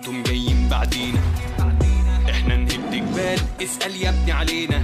انتم جايين بعدينا احنا نهد جبال اسأل يا ابني علينا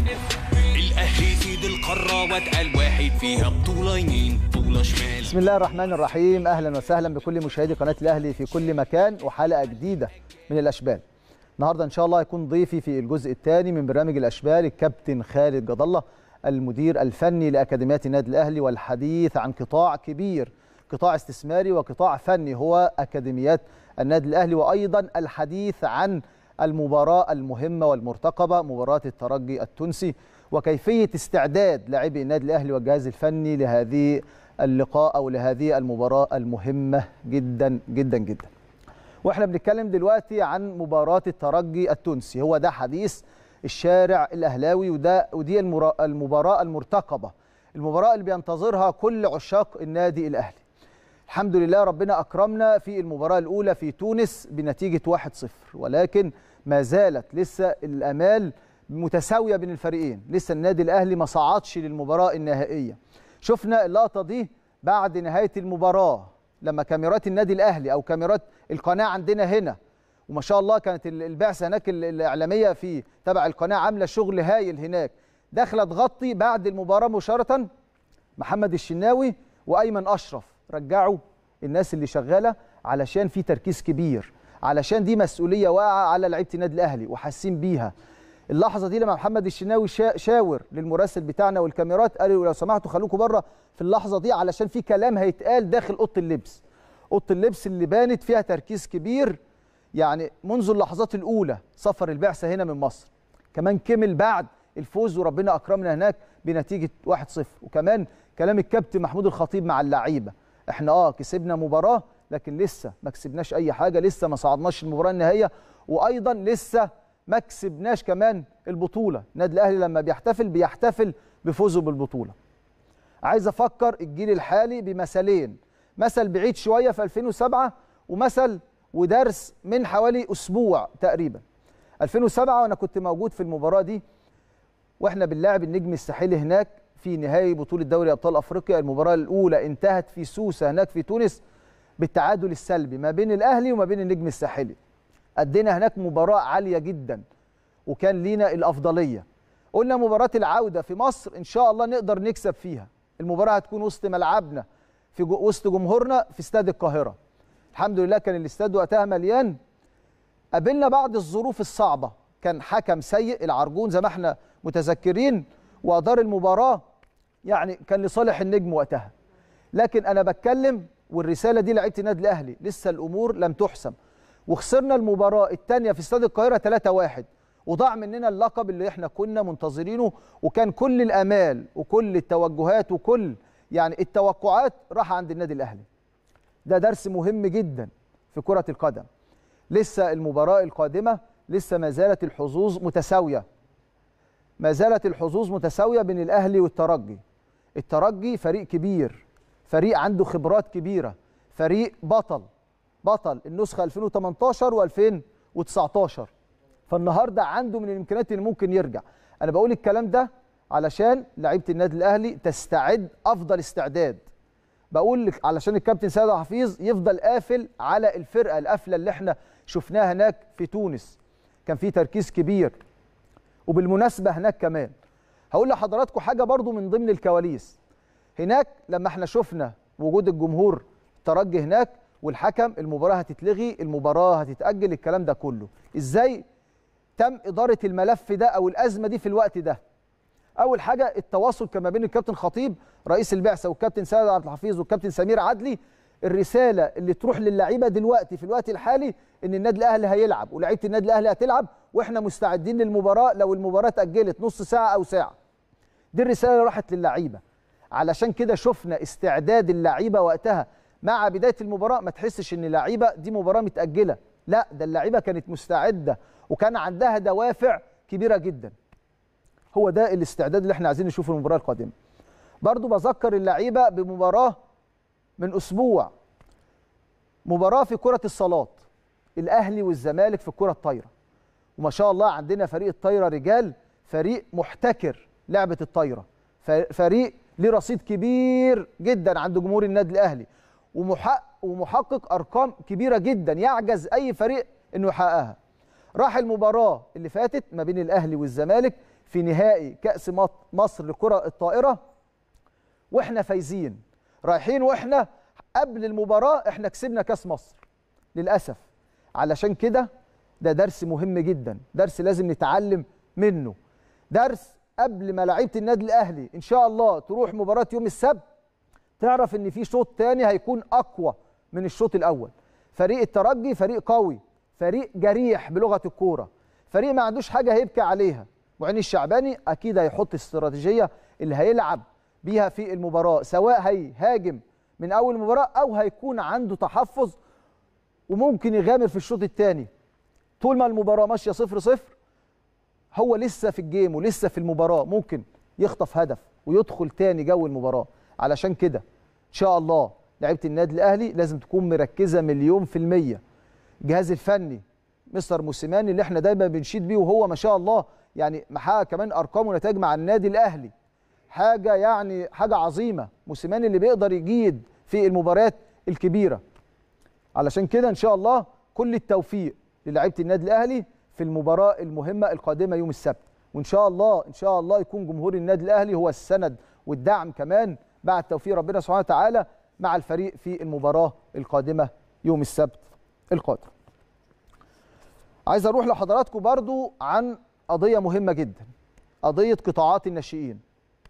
الاهلي سيد القارة واتقل واحد فيها بطولة يمين بطولة شمال بسم الله الرحمن الرحيم اهلا وسهلا بكل مشاهدي قناه الاهلي في كل مكان وحلقه جديده من الاشبال النهارده ان شاء الله هيكون ضيفي في الجزء الثاني من برنامج الاشبال الكابتن خالد جد الله المدير الفني لاكاديميات النادي الاهلي والحديث عن قطاع كبير قطاع استثماري وقطاع فني هو اكاديميات النادي الاهلي وايضا الحديث عن المباراه المهمه والمرتقبه مباراه الترجي التونسي وكيفيه استعداد لاعبي النادي الاهلي والجهاز الفني لهذه اللقاء او لهذه المباراه المهمه جدا جدا جدا. واحنا بنتكلم دلوقتي عن مباراه الترجي التونسي هو ده حديث الشارع الاهلاوي وده ودي المرا- المباراه المرتقبه المباراه اللي بينتظرها كل عشاق النادي الاهلي. الحمد لله ربنا اكرمنا في المباراه الاولى في تونس بنتيجه 1-0 ولكن ما زالت لسه الامال متساويه بين الفريقين لسه النادي الاهلي ما صعدش للمباراه النهائيه شفنا اللقطه دي بعد نهايه المباراه لما كاميرات النادي الاهلي او كاميرات القناه عندنا هنا وما شاء الله كانت ال- البعثه هناك ال- الاعلاميه في تبع القناه عامله شغل هايل هناك داخله تغطي بعد المباراه مباشره محمد الشناوي وايمن اشرف رجعوا الناس اللي شغاله علشان في تركيز كبير علشان دي مسؤوليه واقعه على لعيبه النادي الاهلي وحاسين بيها اللحظه دي لما محمد الشناوي شا- شاور للمراسل بتاعنا والكاميرات قالوا لو سمحتوا خلوكم بره في اللحظه دي علشان في كلام هيتقال داخل اوضه اللبس اوضه اللبس اللي بانت فيها تركيز كبير يعني منذ اللحظات الاولى سفر البعثه هنا من مصر كمان كمل بعد الفوز وربنا اكرمنا هناك بنتيجه 1-0 وكمان كلام الكابتن محمود الخطيب مع اللعيبه احنا اه كسبنا مباراه لكن لسه ما كسبناش اي حاجه لسه ما صعدناش المباراه النهائيه وايضا لسه ما كسبناش كمان البطوله النادي الاهلي لما بيحتفل بيحتفل بفوزه بالبطوله عايز افكر الجيل الحالي بمثلين مثل بعيد شويه في 2007 ومثل ودرس من حوالي اسبوع تقريبا 2007 وانا كنت موجود في المباراه دي واحنا بنلاعب النجم الساحلي هناك في نهائي بطوله دوري ابطال افريقيا المباراه الاولى انتهت في سوسه هناك في تونس بالتعادل السلبي ما بين الاهلي وما بين النجم الساحلي ادينا هناك مباراه عاليه جدا وكان لينا الافضليه قلنا مباراه العوده في مصر ان شاء الله نقدر نكسب فيها المباراه هتكون وسط ملعبنا في جو وسط جمهورنا في استاد القاهره الحمد لله كان الاستاد وقتها مليان قابلنا بعض الظروف الصعبه كان حكم سيء العرجون زي ما احنا متذكرين وادار المباراه يعني كان لصالح النجم وقتها لكن انا بتكلم والرساله دي لعيبه النادي الاهلي لسه الامور لم تحسم وخسرنا المباراه الثانيه في استاد القاهره 3-1 وضاع مننا اللقب اللي احنا كنا منتظرينه وكان كل الامال وكل التوجهات وكل يعني التوقعات راح عند النادي الاهلي ده درس مهم جدا في كره القدم لسه المباراه القادمه لسه ما زالت الحظوظ متساويه ما زالت الحظوظ متساويه بين الاهلي والترجي الترجي فريق كبير فريق عنده خبرات كبيره فريق بطل بطل النسخه 2018 و2019 فالنهارده عنده من الامكانيات اللي ممكن يرجع انا بقول الكلام ده علشان لعيبه النادي الاهلي تستعد افضل استعداد بقول لك علشان الكابتن سيد حفيظ يفضل قافل على الفرقه القافله اللي احنا شفناها هناك في تونس كان في تركيز كبير وبالمناسبه هناك كمان هقول لحضراتكم حاجه برضو من ضمن الكواليس هناك لما احنا شفنا وجود الجمهور الترجي هناك والحكم المباراه هتتلغي المباراه هتتاجل الكلام ده كله ازاي تم اداره الملف ده او الازمه دي في الوقت ده اول حاجه التواصل كما بين الكابتن خطيب رئيس البعثه والكابتن سيد عبد الحفيظ والكابتن سمير عدلي الرساله اللي تروح للعيبه دلوقتي في الوقت الحالي ان النادي الاهلي هيلعب ولاعيبه النادي الاهلي هتلعب واحنا مستعدين للمباراه لو المباراه اتاجلت نص ساعه او ساعه دي الرساله اللي راحت للعيبه علشان كده شفنا استعداد اللعيبه وقتها مع بدايه المباراه ما تحسش ان اللعيبه دي مباراه متاجله لا ده اللعيبه كانت مستعده وكان عندها دوافع كبيره جدا هو ده الاستعداد اللي احنا عايزين نشوفه المباراه القادمه برضو بذكر اللعيبه بمباراه من اسبوع مباراه في كره الصالات الاهلي والزمالك في الكره الطايره وما شاء الله عندنا فريق الطايره رجال فريق محتكر لعبه الطايره فريق ليه رصيد كبير جدا عند جمهور النادي الاهلي ومحقق ومحقق ارقام كبيره جدا يعجز اي فريق انه يحققها راح المباراه اللي فاتت ما بين الاهلي والزمالك في نهائي كاس مط- مصر لكره الطائره واحنا فايزين رايحين واحنا قبل المباراه احنا كسبنا كاس مصر للاسف علشان كده ده درس مهم جدا درس لازم نتعلم منه درس قبل ما لعيبه النادي الاهلي ان شاء الله تروح مباراه يوم السبت تعرف ان في شوط تاني هيكون اقوى من الشوط الاول فريق الترجي فريق قوي فريق جريح بلغه الكوره فريق ما عندوش حاجه هيبكي عليها وعين الشعباني اكيد هيحط الاستراتيجيه اللي هيلعب بيها في المباراه سواء هيهاجم من اول مباراه او هيكون عنده تحفظ وممكن يغامر في الشوط الثاني طول ما المباراه ماشيه صفر صفر هو لسه في الجيم ولسه في المباراه ممكن يخطف هدف ويدخل تاني جو المباراه علشان كده ان شاء الله لعيبه النادي الاهلي لازم تكون مركزه مليون في الميه الجهاز الفني مستر موسيماني اللي احنا دايما بنشيد بيه وهو ما شاء الله يعني محقق كمان ارقام ونتائج مع النادي الاهلي حاجه يعني حاجه عظيمه موسيماني اللي بيقدر يجيد في المباريات الكبيره علشان كده ان شاء الله كل التوفيق للاعيبه النادي الاهلي في المباراه المهمه القادمه يوم السبت وان شاء الله ان شاء الله يكون جمهور النادي الاهلي هو السند والدعم كمان بعد توفيق ربنا سبحانه وتعالى مع الفريق في المباراه القادمه يوم السبت القادم عايز اروح لحضراتكم برضو عن قضيه مهمه جدا قضيه قطاعات الناشئين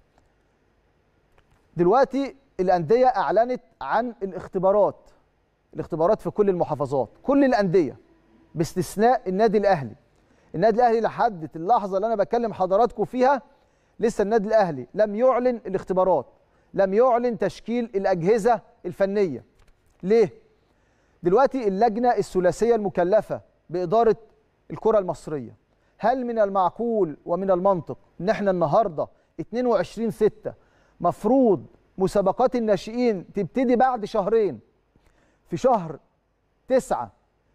دلوقتي الانديه اعلنت عن الاختبارات الاختبارات في كل المحافظات كل الانديه باستثناء النادي الاهلي النادي الاهلي لحد اللحظه اللي انا بكلم حضراتكم فيها لسه النادي الاهلي لم يعلن الاختبارات لم يعلن تشكيل الاجهزه الفنيه ليه دلوقتي اللجنه الثلاثيه المكلفه باداره الكره المصريه هل من المعقول ومن المنطق ان احنا النهارده 22 6 مفروض مسابقات الناشئين تبتدي بعد شهرين في شهر تسعة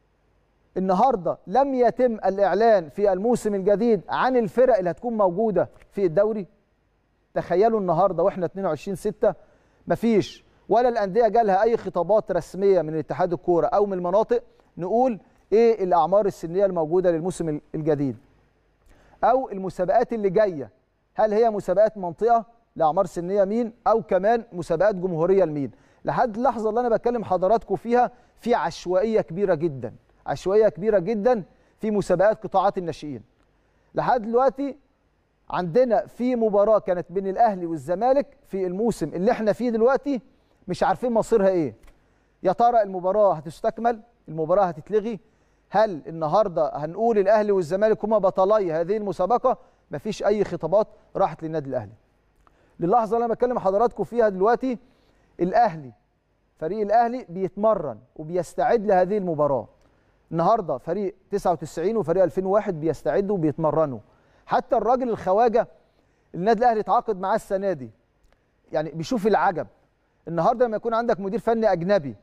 النهارده لم يتم الاعلان في الموسم الجديد عن الفرق اللي هتكون موجوده في الدوري تخيلوا النهارده واحنا 22 6 مفيش ولا الانديه جالها اي خطابات رسميه من اتحاد الكوره او من المناطق نقول ايه الاعمار السنيه الموجوده للموسم الجديد او المسابقات اللي جايه هل هي مسابقات منطقه لاعمار سنيه مين او كمان مسابقات جمهوريه لمين لحد اللحظه اللي انا بكلم حضراتكم فيها في عشوائيه كبيره جدا عشوائيه كبيره جدا في مسابقات قطاعات الناشئين لحد دلوقتي عندنا في مباراه كانت بين الاهلي والزمالك في الموسم اللي احنا فيه دلوقتي مش عارفين مصيرها ايه يا ترى المباراه هتستكمل المباراه هتتلغي هل النهارده هنقول الاهلي والزمالك هما بطلي هذه المسابقه مفيش اي خطابات راحت للنادي الاهلي للحظه اللي انا بكلم حضراتكم فيها دلوقتي الاهلي فريق الاهلي بيتمرن وبيستعد لهذه المباراه النهارده فريق 99 وفريق 2001 بيستعدوا وبيتمرنوا حتى الراجل الخواجه النادي الاهلي اتعاقد معاه السنه دي يعني بيشوف العجب النهارده لما يكون عندك مدير فني اجنبي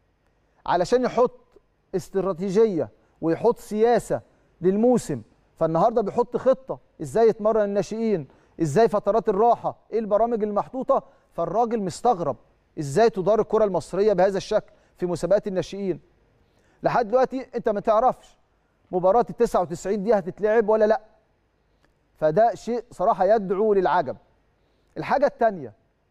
علشان يحط استراتيجيه ويحط سياسه للموسم فالنهارده بيحط خطه ازاي يتمرن الناشئين ازاي فترات الراحه ايه البرامج المحطوطه فالراجل مستغرب ازاي تدار الكره المصريه بهذا الشكل في مسابقات الناشئين لحد دلوقتي انت ما تعرفش مباراه ال 99 دي هتتلعب ولا لا فده شيء صراحه يدعو للعجب الحاجه الثانيه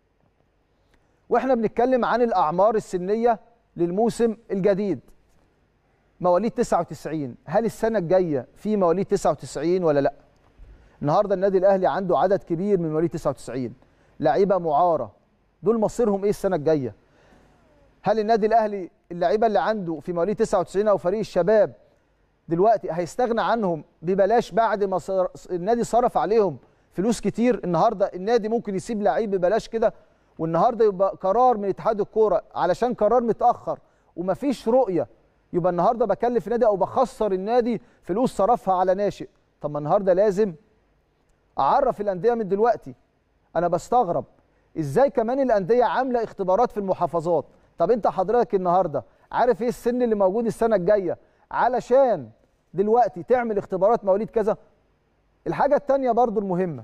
واحنا بنتكلم عن الاعمار السنيه للموسم الجديد مواليد 99 هل السنه الجايه في مواليد 99 ولا لا النهارده النادي الاهلي عنده عدد كبير من مواليد 99 لعيبه معاره دول مصيرهم ايه السنه الجايه هل النادي الاهلي اللعيبه اللي عنده في مواليد 99 او فريق الشباب دلوقتي هيستغنى عنهم ببلاش بعد ما صر... النادي صرف عليهم فلوس كتير النهارده النادي ممكن يسيب لعيب ببلاش كده والنهارده يبقى قرار من اتحاد الكوره علشان قرار متاخر ومفيش رؤيه يبقى النهارده بكلف النادي او بخسر النادي فلوس صرفها على ناشئ طب ما النهارده لازم اعرف الانديه من دلوقتي انا بستغرب ازاي كمان الانديه عامله اختبارات في المحافظات طب انت حضرتك النهارده عارف ايه السن اللي موجود السنه الجايه علشان دلوقتي تعمل اختبارات مواليد كذا الحاجه الثانيه برضو المهمه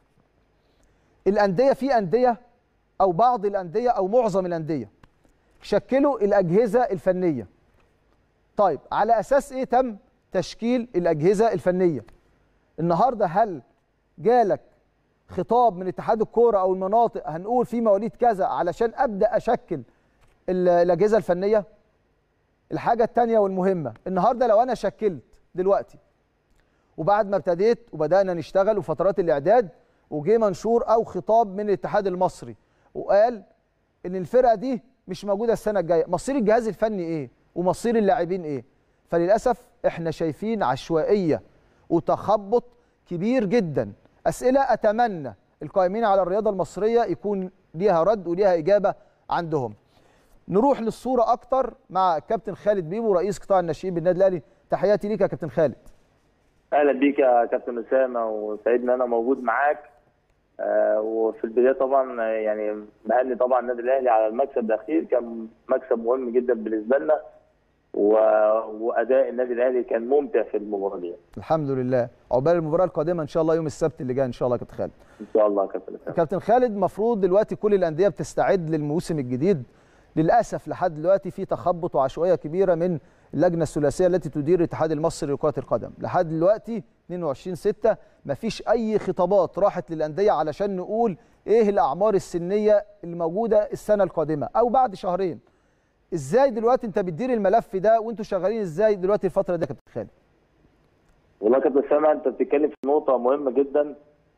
الانديه في انديه او بعض الانديه او معظم الانديه شكلوا الاجهزه الفنيه طيب على اساس ايه تم تشكيل الاجهزه الفنيه النهارده هل جالك خطاب من اتحاد الكوره او المناطق هنقول في مواليد كذا علشان ابدا اشكل ال- الاجهزه الفنيه الحاجه الثانيه والمهمه النهارده لو انا شكلت دلوقتي وبعد ما ابتديت وبدانا نشتغل وفترات الاعداد وجه منشور او خطاب من الاتحاد المصري وقال ان الفرقه دي مش موجوده السنه الجايه مصير الجهاز الفني ايه ومصير اللاعبين ايه فللاسف احنا شايفين عشوائيه وتخبط كبير جدا اسئله اتمنى القائمين على الرياضه المصريه يكون ليها رد وليها اجابه عندهم نروح للصوره اكتر مع كابتن خالد بيبو رئيس قطاع الناشئين بالنادي الاهلي تحياتي ليك يا كابتن خالد اهلا بيك يا كابتن اسامه وسعيد ان انا موجود معاك آه، وفي البدايه طبعا آه، يعني بهني طبعا النادي الاهلي على المكسب الاخير كان مكسب مهم جدا بالنسبه لنا و... واداء النادي الاهلي كان ممتع في المباراه دي الحمد لله عقبال المباراه القادمه ان شاء الله يوم السبت اللي جاي ان شاء الله يا كابتن خالد ان شاء الله يا كابتن اسامه كابتن خالد مفروض دلوقتي كل الانديه بتستعد للموسم الجديد للاسف لحد دلوقتي في تخبط وعشوائيه كبيره من اللجنه الثلاثيه التي تدير الاتحاد المصري لكره القدم لحد دلوقتي 22 6 مفيش اي خطابات راحت للانديه علشان نقول ايه الاعمار السنيه الموجوده السنه القادمه او بعد شهرين ازاي دلوقتي انت بتدير الملف ده وانتوا شغالين ازاي دلوقتي الفتره دي يا كابتن خالد والله يا كابتن اسامه انت بتتكلم في نقطه مهمه جدا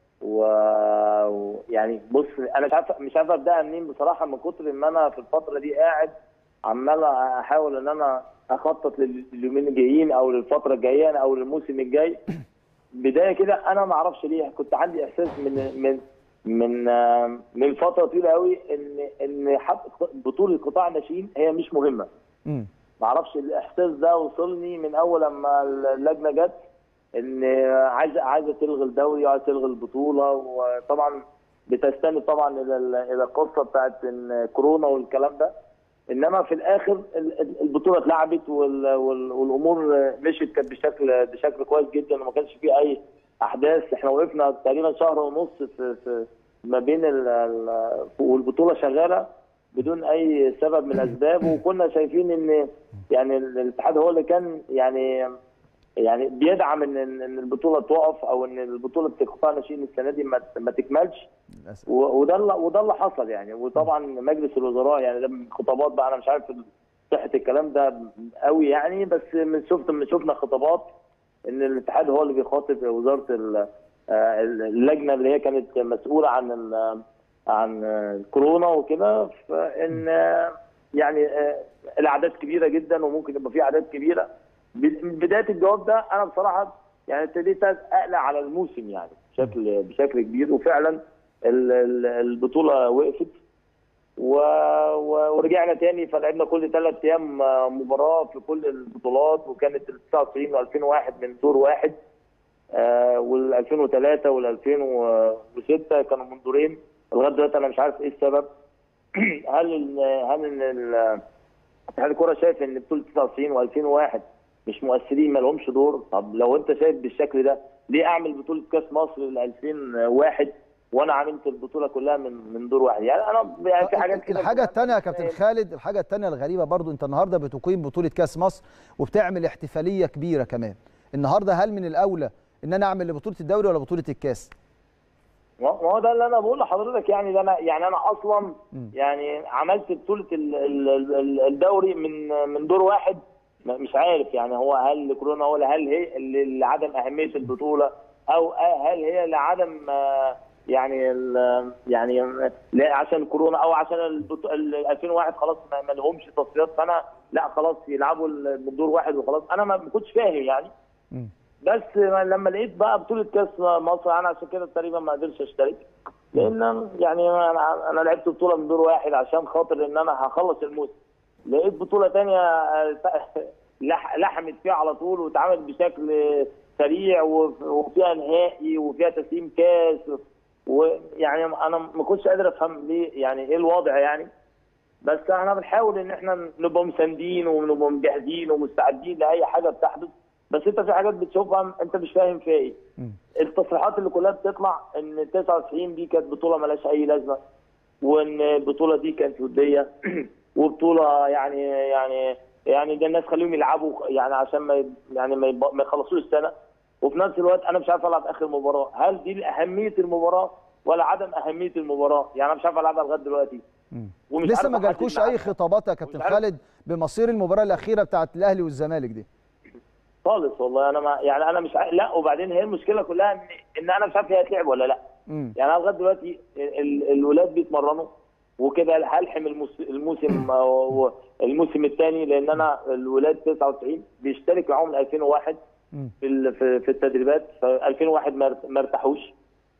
و- ويعني بص انا مش عارف مش عارف ابداها منين بصراحه من كتر ما انا في الفتره دي قاعد عمال احاول ان انا اخطط لليومين الجايين او للفتره الجايه او للموسم الجاي بدايه كده انا ما اعرفش ليه كنت عندي احساس من من من آه، من فتره طويله قوي ان ان حتى بطوله قطاع الناشئين هي مش مهمه امم ما اعرفش الاحساس ده وصلني من اول لما اللجنه جت ان عايزه عايزه تلغي الدوري وعايزه تلغي البطوله وطبعا بتستند طبعا الى ال- الى القصه بتاعت ان كورونا والكلام ده انما في الاخر ال- ال- البطوله اتلعبت وال- وال- والامور مشيت كانت بشكل بشكل كويس جدا وما كانش فيه اي احداث احنا وقفنا تقريبا شهر ونص في, في ما بين ال- ال- والبطوله شغاله بدون اي سبب من الاسباب وكنا شايفين ان يعني الاتحاد هو اللي كان يعني يعني بيدعم ان ان إن البطوله توقف او ان البطوله قطاع الناشئين السنه دي ما ما تكملش للاسف و- وده اللي وده اللي حصل يعني وطبعا مجلس الوزراء يعني ده من خطابات بقى انا مش عارف صحه الكلام ده قوي يعني بس من شفت من شفنا خطابات ان الاتحاد هو اللي بيخاطب وزاره ال- آه، اللجنه اللي هي كانت مسؤوله عن ال- عن الكورونا وكده فان آه، يعني آه، الاعداد كبيره جدا وممكن يبقى في اعداد كبيره ب- من بدايه الجواب ده انا بصراحه يعني ابتديت اقلق على الموسم يعني بشكل بشكل كبير وفعلا ال- ال- البطوله وقفت و... و... ورجعنا تاني فلعبنا كل ثلاث ايام آه، مباراه في كل البطولات وكانت ال 99 و2001 من دور واحد آه وال 2003 وال 2006 كانوا من دورين لغايه دلوقتي انا مش عارف ايه السبب هل ال... هل ان ال... اتحاد الكوره شايف ان بطوله 99 و2001 مش مؤثرين ما لهمش دور طب لو انت شايف بالشكل ده ليه اعمل بطوله كاس مصر ل 2001 وانا عملت البطوله كلها من من دور واحد يعني انا يعني في حاجات كده الحاجه الثانيه يا كابتن خالد الحاجه الثانيه الغريبه برضو انت النهارده بتقيم بطوله كاس مصر وبتعمل احتفاليه كبيره كمان النهارده هل من الاولى ان انا اعمل لبطوله الدوري ولا بطوله الكاس ما هو ده اللي انا بقول لحضرتك يعني ده انا يعني انا اصلا يعني عملت بطوله ال- ال- ال- الدوري من من دور واحد م- مش عارف يعني هو هل كورونا ولا هل هي ل- لعدم اهميه البطوله او هل هي لعدم آه، يعني ال- يعني لا عشان كورونا او عشان البطو- ال 2001 خلاص ما ما لهمش تصفيات فانا لا خلاص يلعبوا ال- من دور واحد وخلاص انا ما ما كنتش فاهم يعني مم. بس لما لقيت بقى بطوله كاس مصر انا عشان كده تقريبا ما قدرتش اشترك لان يعني انا انا لعبت بطوله من دور واحد عشان خاطر ان انا هخلص الموسم لقيت بطوله ثانيه لحمت فيها على طول واتعملت بشكل سريع وف- وفيها نهائي وفيها تسليم كاس ويعني انا ما كنتش قادر افهم ليه يعني ايه الوضع يعني بس احنا بنحاول ان احنا نبقى مساندين ونبقى مجهزين ومستعدين لاي حاجه بتحدث بس انت في حاجات بتشوفها انت مش فاهم فيها ايه مم. التصريحات اللي كلها بتطلع ان 99 دي كانت بطوله ملهاش اي لازمه وان البطوله دي كانت وديه وبطوله يعني يعني يعني ده الناس خليهم يلعبوا يعني عشان ما ي- يعني ما يب- ما يخلصوش السنه وفي نفس الوقت انا مش عارف العب اخر مباراه هل دي اهميه المباراه ولا عدم اهميه المباراه يعني انا مش عارف العبها لغايه دلوقتي ومش لسه عارف ما أحدد جالكوش ميعاد. اي خطابات يا كابتن مش عارف. خالد بمصير المباراه الاخيره بتاعت الاهلي والزمالك دي خالص والله انا ما يعني انا مش عارف لا وبعدين هي المشكله كلها ان ان انا مش عارف هي هتلعب ولا لا امم يعني انا لغايه دلوقتي ال- الولاد بيتمرنوا وكده هلحم الموس- الموسم آه، الموسم الثاني لان انا الولاد 99 بيشترك معاهم من 2001 مم. في ال- في في التدريبات ف 2001 ما ارت- ما ارتاحوش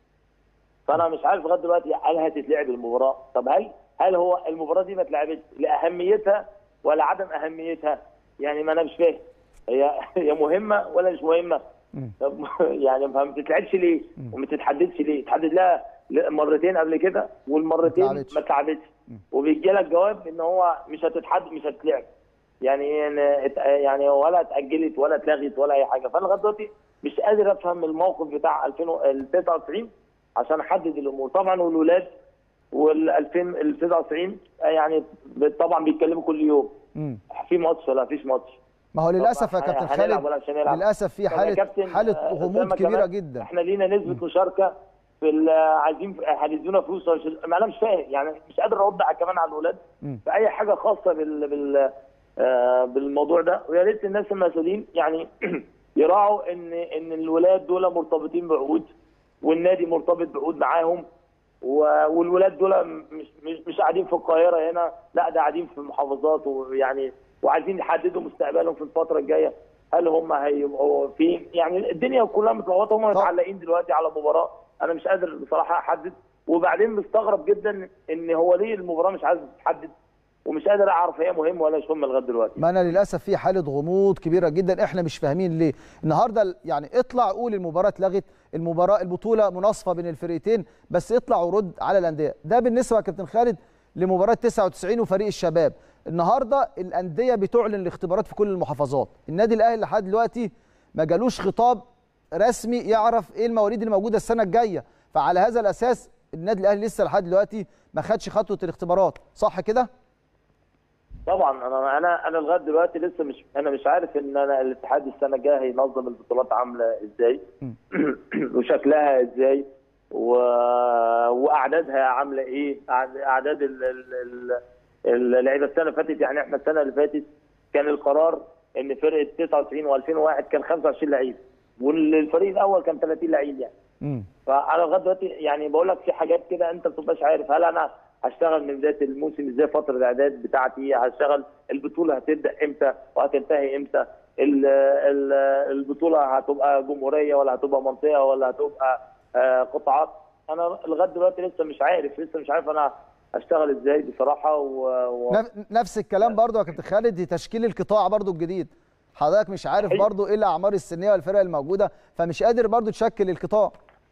فانا مش عارف لغايه دلوقتي هل هتتلعب المباراه طب هل هل هو المباراه دي ما اتلعبتش لاهميتها ولا عدم اهميتها يعني ما انا مش فاهم هي هي مهمه ولا مش مهمه مم. طب يعني ما بتتلعبش ليه وما تتحددش ليه تحدد لها ل- مرتين قبل كده والمرتين اتلعبتش. ما اتلعبتش وبيجي لك جواب ان هو مش هتتحدد مش هتتلعب يعني إن ات- يعني ولا اتاجلت ولا اتلغت ولا اي حاجه فانا لغايه دلوقتي مش قادر افهم الموقف بتاع 2099 عشان احدد الامور طبعا والولاد وال 2000 ال 99 يعني طبعا بيتكلموا كل يوم امم في ماتش ولا فيش ماتش ما هو للاسف يا طب كابتن هنلعب ولا خالد مش هنلعب؟ للاسف في طب يا حاله كابتن، حاله آه، غموض أسامة كبيره كمان، جدا احنا لينا نسبه مشاركه في ال- عايزين هيدونا فلوس ولا مش- ما انا مش فاهم يعني مش قادر ارد على كمان على الولاد مم. في اي حاجه خاصه بال بال آه، بالموضوع ده ويا ريت الناس المسؤولين يعني يراعوا ان ان الولاد دول مرتبطين بعقود والنادي مرتبط بعقود معاهم و- والولاد دول مش مش مش قاعدين في القاهره هنا لا ده قاعدين في المحافظات ويعني وعايزين يحددوا مستقبلهم في الفتره الجايه هل هم هيبقوا في يعني الدنيا كلها متلخبطه هم متعلقين دلوقتي على مباراه انا مش قادر بصراحه احدد وبعدين مستغرب جدا ان هو ليه المباراه مش عايز تتحدد ومش قادر اعرف هي مهمه ولا مش مهمه لغايه دلوقتي ما انا للاسف في حاله غموض كبيره جدا احنا مش فاهمين ليه النهارده ال- يعني اطلع قول المباراه اتلغت المباراه البطوله مناصفه بين الفريقين بس اطلع ورد على الانديه ده بالنسبه يا كابتن خالد لمباراه 99 وفريق الشباب النهارده الانديه بتعلن الاختبارات في كل المحافظات النادي الاهلي لحد دلوقتي ما جالوش خطاب رسمي يعرف ايه المواليد اللي موجوده السنه الجايه فعلى هذا الاساس النادي الاهلي لسه لحد دلوقتي ما خدش خطوه الاختبارات صح كده طبعا انا انا انا لغايه دلوقتي لسه مش انا مش عارف ان انا الاتحاد السنه الجايه هينظم البطولات عامله ازاي وشكلها ازاي و... واعدادها عامله ايه أعد- اعداد ال- ال- ال- اللعيبه السنه اللي فاتت يعني احنا السنه اللي فاتت كان القرار ان فرقه 99 و2001 كان 25 لعيب والفريق الاول كان 30 لعيب يعني امم فانا لغايه دلوقتي يعني بقول لك في حاجات كده انت ما بتبقاش عارف هل انا هشتغل من بدايه الموسم ازاي فتره الاعداد بتاعتي هشتغل البطوله هتبدا امتى وهتنتهي امتى ال- ال- البطوله هتبقى جمهوريه ولا هتبقى منطقه ولا هتبقى آه، قطاعات انا لغايه دلوقتي لسه مش عارف لسه مش عارف انا هشتغل ازاي بصراحه و... و... نف- نفس الكلام برضو يا كابتن خالد دي تشكيل القطاع برضو الجديد حضرتك مش عارف صحيح. برضو ايه الاعمار السنيه والفرق الموجوده فمش قادر برضو تشكل القطاع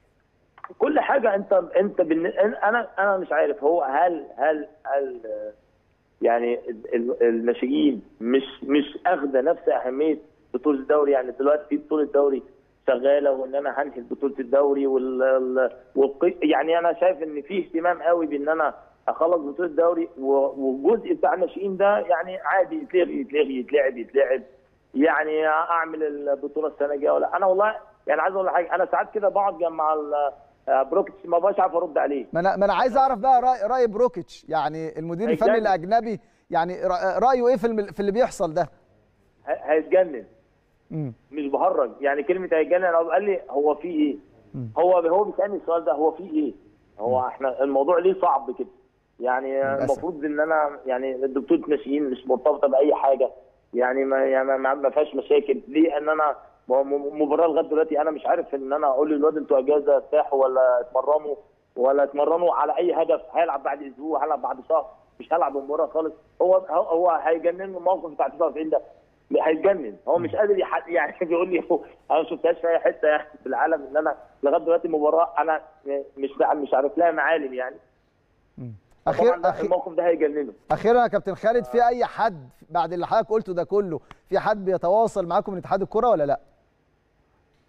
كل حاجه انت انت بالن... انا انا مش عارف هو هل هل هل آه، يعني ال- ال- الناشئين مش مش اخذه نفس اهميه بطوله الدوري يعني دلوقتي في بطوله دوري شغاله وان انا هنهي بطوله الدوري وال ال- والق... يعني انا شايف ان في اهتمام قوي بان انا اخلص بطوله الدوري و- والجزء بتاع الناشئين ده يعني عادي يتلغي يتلغي يتلعب يتلعب يعني اعمل البطوله السنه الجايه ولا انا والله يعني عايز اقول لك حاجه انا ساعات كده بقعد جنب مع ال- آه، بروكيتش ما بقاش عارف ارد عليه ما انا ما انا عايز اعرف بقى راي راي بروكيتش يعني المدير الفني هيتجنن. الاجنبي يعني رأ- رايه ايه في الم- في اللي بيحصل ده ه- هيتجنن امم مش بهرج يعني كلمه هيتجنن هو قال لي هو في ايه؟ هو هو بيسالني السؤال ده هو في ايه؟ هو احنا الموضوع ليه صعب كده؟ يعني للأسف. المفروض ان انا يعني الدكتور ناشئين مش مرتبطه باي حاجه يعني ما يعني ما, ما فيهاش مشاكل ليه ان انا م- م- مباراه لغايه دلوقتي انا مش عارف ان انا اقول للواد انتوا اجازه ارتاحوا ولا اتمرنوا ولا اتمرنوا على اي هدف هيلعب بعد اسبوع هيلعب بعد شهر مش هلعب المباراه خالص هو هو هو هيجنن الموقف بتاع 99 ده هيتجنن هو مش قادر يح... يعني بيقول لي هو انا ما شفتهاش في اي حته يعني في العالم ان انا لغايه دلوقتي مباراه انا مش مش عارف لها معالم يعني اخير طبعا ده أخير الموقف ده هيجننه اخيرا يا كابتن خالد في اي حد بعد اللي حضرتك قلته ده كله في حد بيتواصل معاكم من اتحاد الكره ولا لا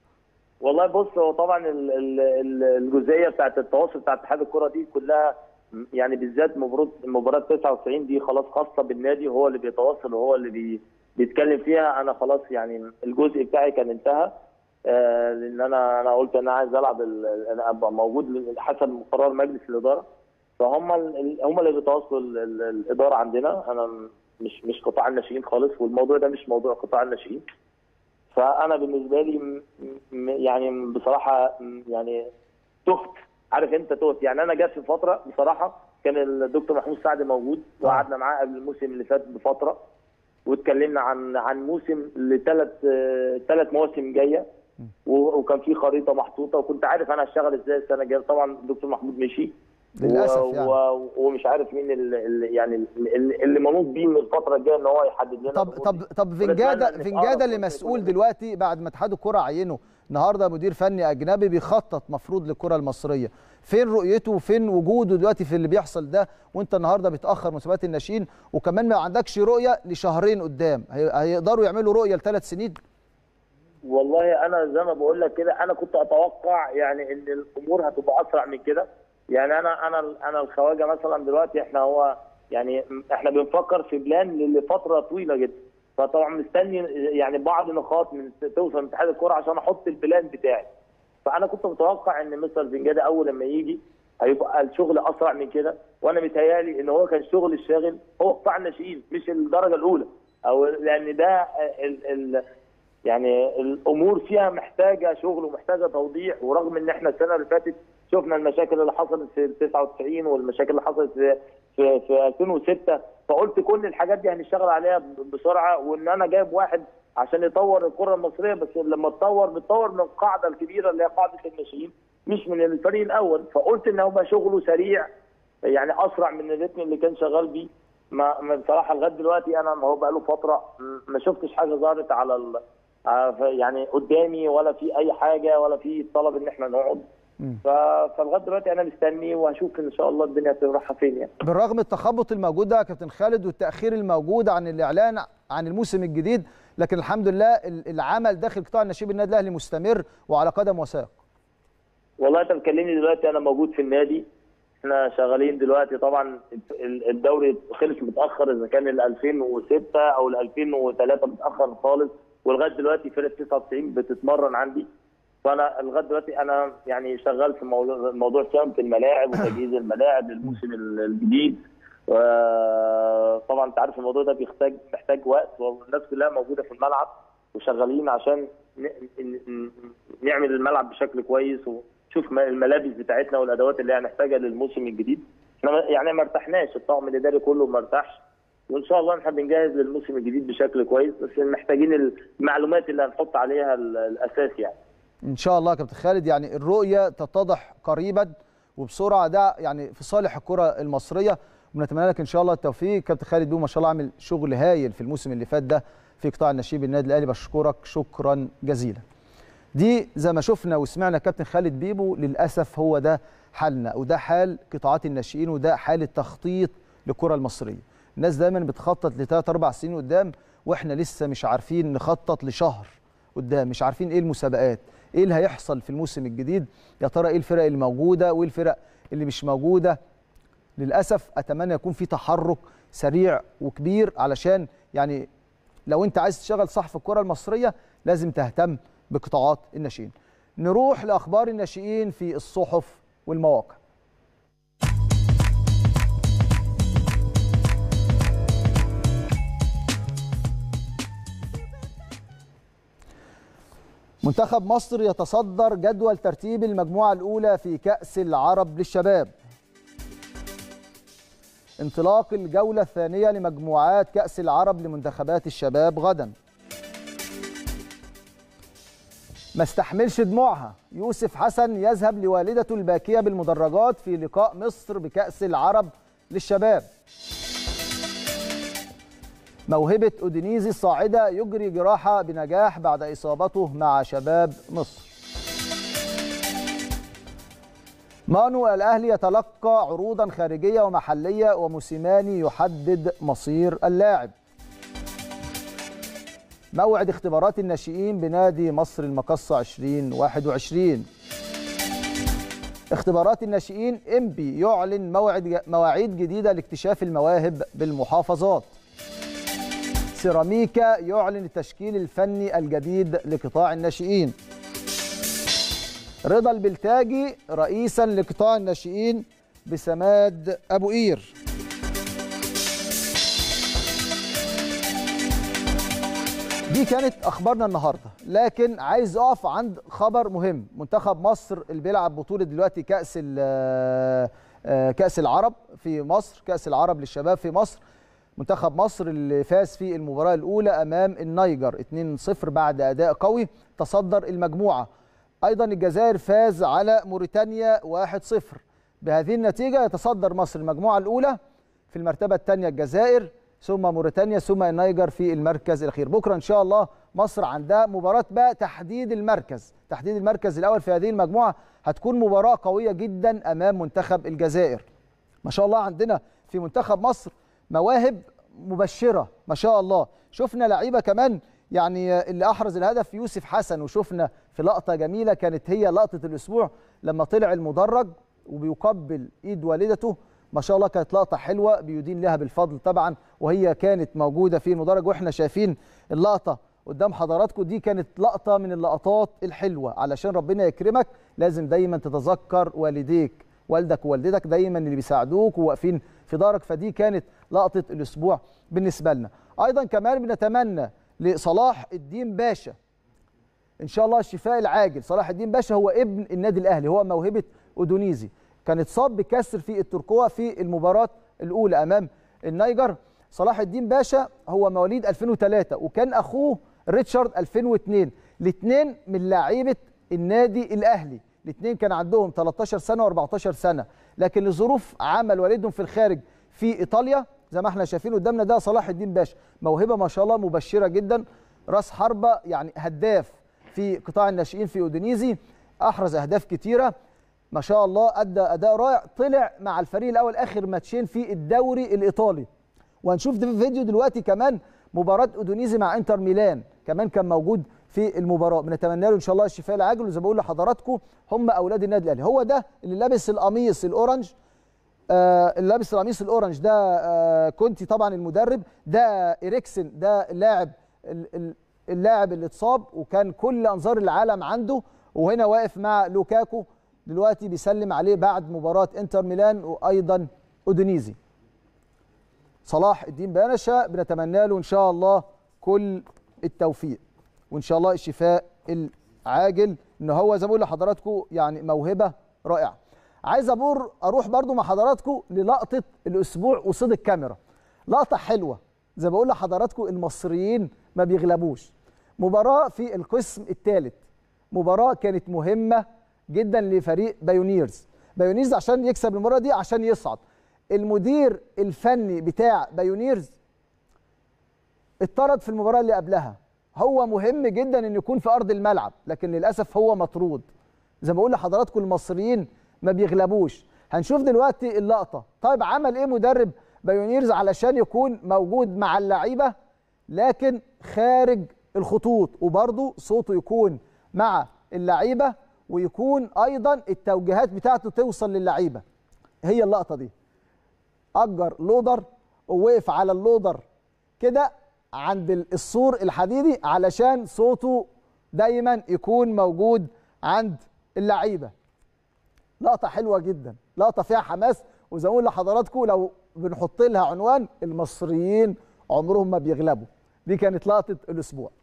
والله بص هو طبعا ال- ال- ال- الجزئيه بتاعت التواصل بتاعت اتحاد الكره دي كلها يعني بالذات مباراه مباراه 99 دي خلاص خاصه بالنادي هو اللي بيتواصل وهو اللي بي بيتكلم فيها انا خلاص يعني الجزء بتاعي كان انتهى آه لان انا انا قلت انا عايز العب ال- ال- انا ابقى موجود حسب قرار مجلس الاداره فهم ال- هم اللي بيتواصلوا ال- ال- الاداره عندنا انا مش مش قطاع الناشئين خالص والموضوع ده مش موضوع قطاع الناشئين فانا بالنسبه لي م- م- يعني بصراحه م- يعني تهت عارف انت تهت يعني انا جات في فتره بصراحه كان الدكتور محمود سعد موجود وقعدنا معاه قبل الموسم اللي فات بفتره واتكلمنا عن عن موسم لثلاث ثلاث مواسم جايه و- وكان في خريطه محطوطه وكنت عارف انا هشتغل ازاي السنه الجايه طبعا الدكتور محمود مشي للأسف و- يعني. و- ومش عارف مين اللي اللي- يعني اللي اللي منوط بيه من الفتره الجايه ان هو يحدد لنا طب الأمور طب دي. طب ونتمنى فنجاده إن في فنجاده أقرب اللي فرصة مسؤول يكون- دلوقتي بعد ما اتحاد الكره عينه النهارده مدير فني اجنبي بيخطط مفروض للكره المصريه فين رؤيته وفين وجوده دلوقتي في اللي بيحصل ده وانت النهارده بتاخر مسابقات الناشئين وكمان ما عندكش رؤيه لشهرين قدام هي- هيقدروا يعملوا رؤيه لثلاث سنين والله انا زي ما بقول لك كده انا كنت اتوقع يعني ان الامور هتبقى اسرع من كده يعني انا انا انا الخواجه مثلا دلوقتي احنا هو يعني احنا بنفكر في بلان لفتره طويله جدا فطبعا مستني يعني بعض نقاط من توصل من اتحاد الكوره عشان احط البلان بتاعي فانا كنت متوقع ان مستر زنجاده اول لما يجي هيبقى الشغل اسرع من كده وانا متهيالي ان هو كان شغل الشاغل هو قطاع الناشئين مش الدرجه الاولى او لان ده ال ال يعني الامور فيها محتاجه شغل ومحتاجه توضيح ورغم ان احنا السنه اللي فاتت شفنا المشاكل اللي حصلت في 99 والمشاكل اللي حصلت في في, في 2006 فقلت كل الحاجات دي هنشتغل عليها ب- بسرعه وان انا جايب واحد عشان يطور الكره المصريه بس لما تطور بتطور من القاعده الكبيره اللي هي قاعده الناشئين مش من الفريق الاول فقلت ان هو شغله سريع يعني اسرع من الريتم اللي كان شغال بيه ما ما بصراحه لغايه دلوقتي انا ما هو بقاله فتره م- ما شفتش حاجه ظهرت على ال... ع- ف- يعني قدامي ولا في اي حاجه ولا في طلب ان احنا نقعد مم. ف... فلغايه دلوقتي انا مستني وهشوف ان شاء الله الدنيا هتروح فين يعني بالرغم التخبط الموجود ده يا كابتن خالد والتاخير الموجود عن الاعلان عن الموسم الجديد لكن الحمد لله ال- العمل داخل قطاع الناشئين النادي الاهلي مستمر وعلى قدم وساق والله انت بتكلمني دلوقتي انا موجود في النادي احنا شغالين دلوقتي طبعا ال- الدوري خلص متاخر اذا كان ال 2006 او ال 2003 متاخر خالص ولغايه دلوقتي فرقه 99 بتتمرن عندي فانا لغايه دلوقتي انا يعني شغال في موضوع موضوع صيانه الملاعب وتجهيز الملاعب للموسم ال- الجديد طبعا انت عارف الموضوع ده بيحتاج محتاج وقت والناس كلها موجوده في الملعب وشغالين عشان ن- ن- ن- نعمل الملعب بشكل كويس ونشوف ما- الملابس بتاعتنا والادوات اللي هنحتاجها للموسم الجديد احنا ما- يعني ما ارتحناش الطاقم الاداري كله ما ارتاحش وان شاء الله احنا بنجهز للموسم الجديد بشكل كويس بس محتاجين المعلومات اللي هنحط عليها ال- الاساس يعني ان شاء الله يا كابتن خالد يعني الرؤيه تتضح قريبا وبسرعه ده يعني في صالح الكره المصريه ونتمنى لك ان شاء الله التوفيق كابتن خالد بيو ما شاء الله عامل شغل هايل في الموسم اللي فات ده في قطاع النشيب النادي الاهلي بشكرك شكرا جزيلا دي زي ما شفنا وسمعنا كابتن خالد بيبو للاسف هو ده حالنا وده حال قطاعات الناشئين وده حال التخطيط للكره المصريه الناس دايما بتخطط لثلاث اربع سنين قدام واحنا لسه مش عارفين نخطط لشهر قدام مش عارفين ايه المسابقات ايه اللي هيحصل في الموسم الجديد يا ترى ايه الفرق اللي موجوده وايه الفرق اللي مش موجوده للاسف اتمنى يكون في تحرك سريع وكبير علشان يعني لو انت عايز تشتغل صح في الكره المصريه لازم تهتم بقطاعات الناشئين نروح لاخبار الناشئين في الصحف والمواقع منتخب مصر يتصدر جدول ترتيب المجموعة الأولى في كأس العرب للشباب انطلاق الجولة الثانية لمجموعات كأس العرب لمنتخبات الشباب غدا ما استحملش دموعها يوسف حسن يذهب لوالدته الباكية بالمدرجات في لقاء مصر بكأس العرب للشباب موهبة أودينيزي الصاعدة يجري جراحة بنجاح بعد إصابته مع شباب مصر مانو الأهلي يتلقى عروضا خارجية ومحلية وموسيماني يحدد مصير اللاعب موعد اختبارات الناشئين بنادي مصر المقصة 2021 اختبارات الناشئين انبي يعلن موعد مواعيد جديده لاكتشاف المواهب بالمحافظات سيراميكا يعلن التشكيل الفني الجديد لقطاع الناشئين رضا البلتاجي رئيسا لقطاع الناشئين بسماد ابو قير دي كانت اخبارنا النهارده لكن عايز اقف عند خبر مهم منتخب مصر اللي بيلعب بطوله دلوقتي كاس ال- آه، كاس العرب في مصر كاس العرب للشباب في مصر منتخب مصر اللي فاز في المباراه الاولى امام النيجر 2-0 بعد اداء قوي تصدر المجموعه ايضا الجزائر فاز على موريتانيا 1-0 بهذه النتيجه يتصدر مصر المجموعه الاولى في المرتبه الثانيه الجزائر ثم موريتانيا ثم النيجر في المركز الاخير بكره ان شاء الله مصر عندها مباراه بقى تحديد المركز تحديد المركز الاول في هذه المجموعه هتكون مباراه قويه جدا امام منتخب الجزائر ما شاء الله عندنا في منتخب مصر مواهب مبشره ما شاء الله شفنا لعيبه كمان يعني اللي احرز الهدف يوسف حسن وشفنا في لقطه جميله كانت هي لقطه الاسبوع لما طلع المدرج وبيقبل ايد والدته ما شاء الله كانت لقطه حلوه بيدين لها بالفضل طبعا وهي كانت موجوده في المدرج واحنا شايفين اللقطه قدام حضراتكم دي كانت لقطه من اللقطات الحلوه علشان ربنا يكرمك لازم دايما تتذكر والديك والدك ووالدتك دايما اللي بيساعدوك وواقفين في دارك فدي كانت لقطه الاسبوع بالنسبه لنا ايضا كمان بنتمنى لصلاح الدين باشا ان شاء الله الشفاء العاجل صلاح الدين باشا هو ابن النادي الاهلي هو موهبه اودونيزي كان اتصاب بكسر في التركوة في المباراة الأولى أمام النيجر صلاح الدين باشا هو مواليد 2003 وكان أخوه ريتشارد 2002 الاثنين من لاعيبة النادي الأهلي الاثنين كان عندهم 13 سنة و14 سنة لكن لظروف عمل والدهم في الخارج في إيطاليا زي ما احنا شايفين قدامنا ده صلاح الدين باشا موهبة ما شاء الله مبشرة جدا راس حربة يعني هداف في قطاع الناشئين في اودينيزي احرز اهداف كتيره ما شاء الله ادى اداء رائع طلع مع الفريق الاول اخر ماتشين في الدوري الايطالي وهنشوف ده في فيديو دلوقتي كمان مباراه اودونيزي مع انتر ميلان كمان كان موجود في المباراه بنتمنى له ان شاء الله الشفاء العاجل وزي ما بقول لحضراتكم هم اولاد النادي الاهلي هو ده اللي لابس القميص الاورنج آه اللي لابس القميص الاورنج ده آه كونتي طبعا المدرب ده اريكسن ده اللاعب ال- ال- اللاعب اللي اتصاب وكان كل انظار العالم عنده وهنا واقف مع لوكاكو دلوقتي بيسلم عليه بعد مباراه انتر ميلان وايضا اودينيزي صلاح الدين بانشا بنتمنى له ان شاء الله كل التوفيق وان شاء الله الشفاء العاجل ان هو زي ما بقول لحضراتكم يعني موهبه رائعه عايز امر اروح برضو مع حضراتكم للقطه الاسبوع قصاد الكاميرا لقطه حلوه زي ما بقول لحضراتكم المصريين ما بيغلبوش مباراه في القسم الثالث مباراه كانت مهمه جدا لفريق بايونيرز بايونيرز عشان يكسب المباراه دي عشان يصعد المدير الفني بتاع بايونيرز اتطرد في المباراه اللي قبلها هو مهم جدا ان يكون في ارض الملعب لكن للاسف هو مطرود زي ما بقول لحضراتكم المصريين ما بيغلبوش هنشوف دلوقتي اللقطه طيب عمل ايه مدرب بايونيرز علشان يكون موجود مع اللعيبه لكن خارج الخطوط وبرضه صوته يكون مع اللعيبه ويكون ايضا التوجيهات بتاعته توصل للعيبه هي اللقطه دي اجر لودر ووقف على اللودر كده عند السور الحديدي علشان صوته دايما يكون موجود عند اللعيبه لقطه حلوه جدا لقطه فيها حماس وزي ما بقول لحضراتكم لو بنحط لها عنوان المصريين عمرهم ما بيغلبوا دي كانت لقطه الاسبوع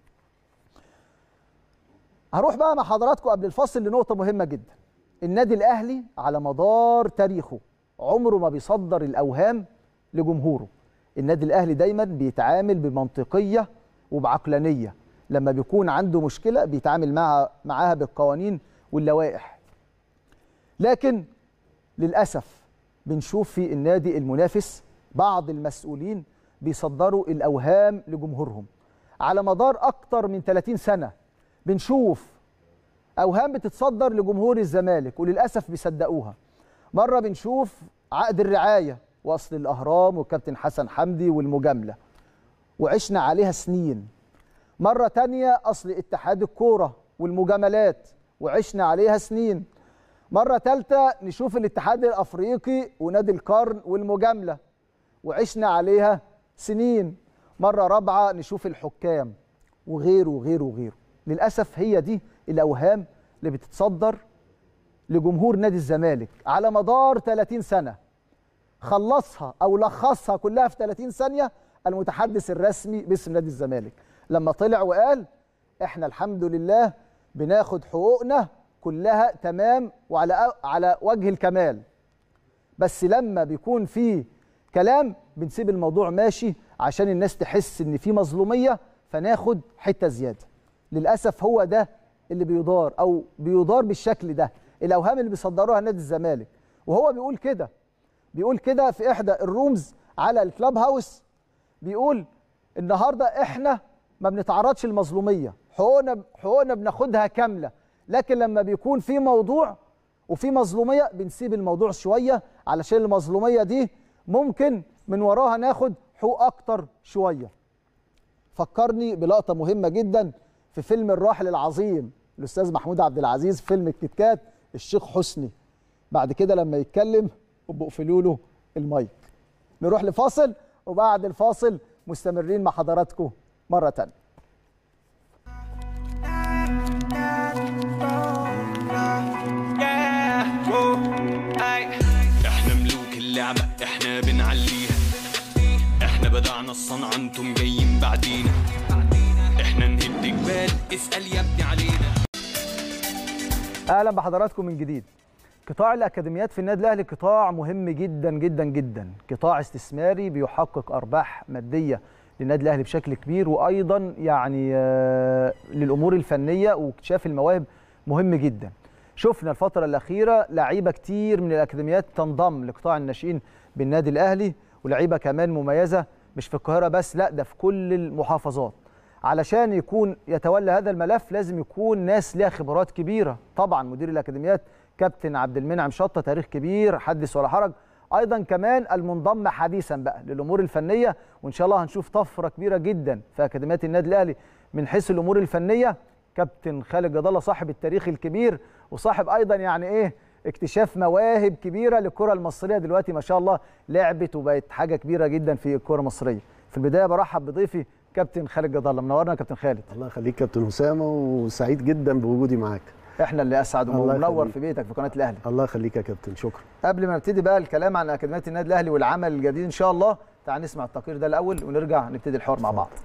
هروح بقى مع حضراتكم قبل الفصل لنقطه مهمه جدا النادي الاهلي على مدار تاريخه عمره ما بيصدر الاوهام لجمهوره النادي الاهلي دايما بيتعامل بمنطقيه وبعقلانيه لما بيكون عنده مشكله بيتعامل معها معاها بالقوانين واللوائح لكن للاسف بنشوف في النادي المنافس بعض المسؤولين بيصدروا الاوهام لجمهورهم على مدار اكتر من 30 سنه بنشوف اوهام بتتصدر لجمهور الزمالك وللاسف بيصدقوها مره بنشوف عقد الرعايه واصل الاهرام والكابتن حسن حمدي والمجامله وعشنا عليها سنين مره تانية اصل اتحاد الكوره والمجاملات وعشنا عليها سنين مرة ثالثة نشوف الاتحاد الأفريقي ونادي القرن والمجاملة وعشنا عليها سنين مرة رابعة نشوف الحكام وغيره وغيره وغيره للأسف هي دي الأوهام اللي بتتصدر لجمهور نادي الزمالك على مدار 30 سنة خلصها أو لخصها كلها في 30 ثانية المتحدث الرسمي باسم نادي الزمالك لما طلع وقال احنا الحمد لله بناخد حقوقنا كلها تمام وعلى على وجه الكمال بس لما بيكون في كلام بنسيب الموضوع ماشي عشان الناس تحس ان في مظلوميه فناخد حته زياده للاسف هو ده اللي بيدار او بيدار بالشكل ده الاوهام اللي بيصدروها نادي الزمالك وهو بيقول كده بيقول كده في احدى الرومز على الكلاب هاوس بيقول النهارده احنا ما بنتعرضش للمظلوميه حقوقنا حقوقنا بناخدها كامله لكن لما بيكون في موضوع وفي مظلوميه بنسيب الموضوع شويه علشان المظلوميه دي ممكن من وراها ناخد حقوق اكتر شويه فكرني بلقطه مهمه جدا في فيلم الراحل العظيم الاستاذ محمود عبد العزيز فيلم الكيت كات الشيخ حسني بعد كده لما يتكلم وبقفلوا له المايك نروح لفاصل وبعد الفاصل مستمرين مع حضراتكم مره تانية Yeah, whoa, أي. احنا ملوك اللعبة احنا بنعليها احنا بدعنا الصنعة انتم جايين بعدينا احنا نهد جبال اسأل يا ابني علينا اهلا بحضراتكم من جديد قطاع الاكاديميات في النادي الاهلي قطاع مهم جدا جدا جدا قطاع استثماري بيحقق ارباح ماديه للنادي الاهلي بشكل كبير وايضا يعني آه، للامور الفنيه واكتشاف المواهب مهم جدا شفنا الفتره الاخيره لعيبه كتير من الاكاديميات تنضم لقطاع الناشئين بالنادي الاهلي ولعيبه كمان مميزه مش في القاهره بس لا ده في كل المحافظات علشان يكون يتولى هذا الملف لازم يكون ناس ليها خبرات كبيره طبعا مدير الاكاديميات كابتن عبد المنعم شطه تاريخ كبير حدث ولا حرج ايضا كمان المنضم حديثا بقى للامور الفنيه وان شاء الله هنشوف طفره كبيره جدا في اكاديميات النادي الاهلي من حيث الامور الفنيه كابتن خالد جد الله صاحب التاريخ الكبير وصاحب ايضا يعني ايه اكتشاف مواهب كبيره للكره المصريه دلوقتي ما شاء الله لعبت وبقت حاجه كبيره جدا في الكره المصريه في البدايه برحب بضيفي كابتن خالد جد الله منورنا يا كابتن خالد الله يخليك كابتن اسامه وسعيد جدا بوجودي معاك احنا اللي اسعد الله ومنور يخليك. في بيتك في قناه الاهلي الله يخليك يا كابتن شكرا قبل ما نبتدي بقى الكلام عن اكاديميات النادي الاهلي والعمل الجديد ان شاء الله تعال نسمع التقرير ده الاول ونرجع نبتدي الحوار مع بعض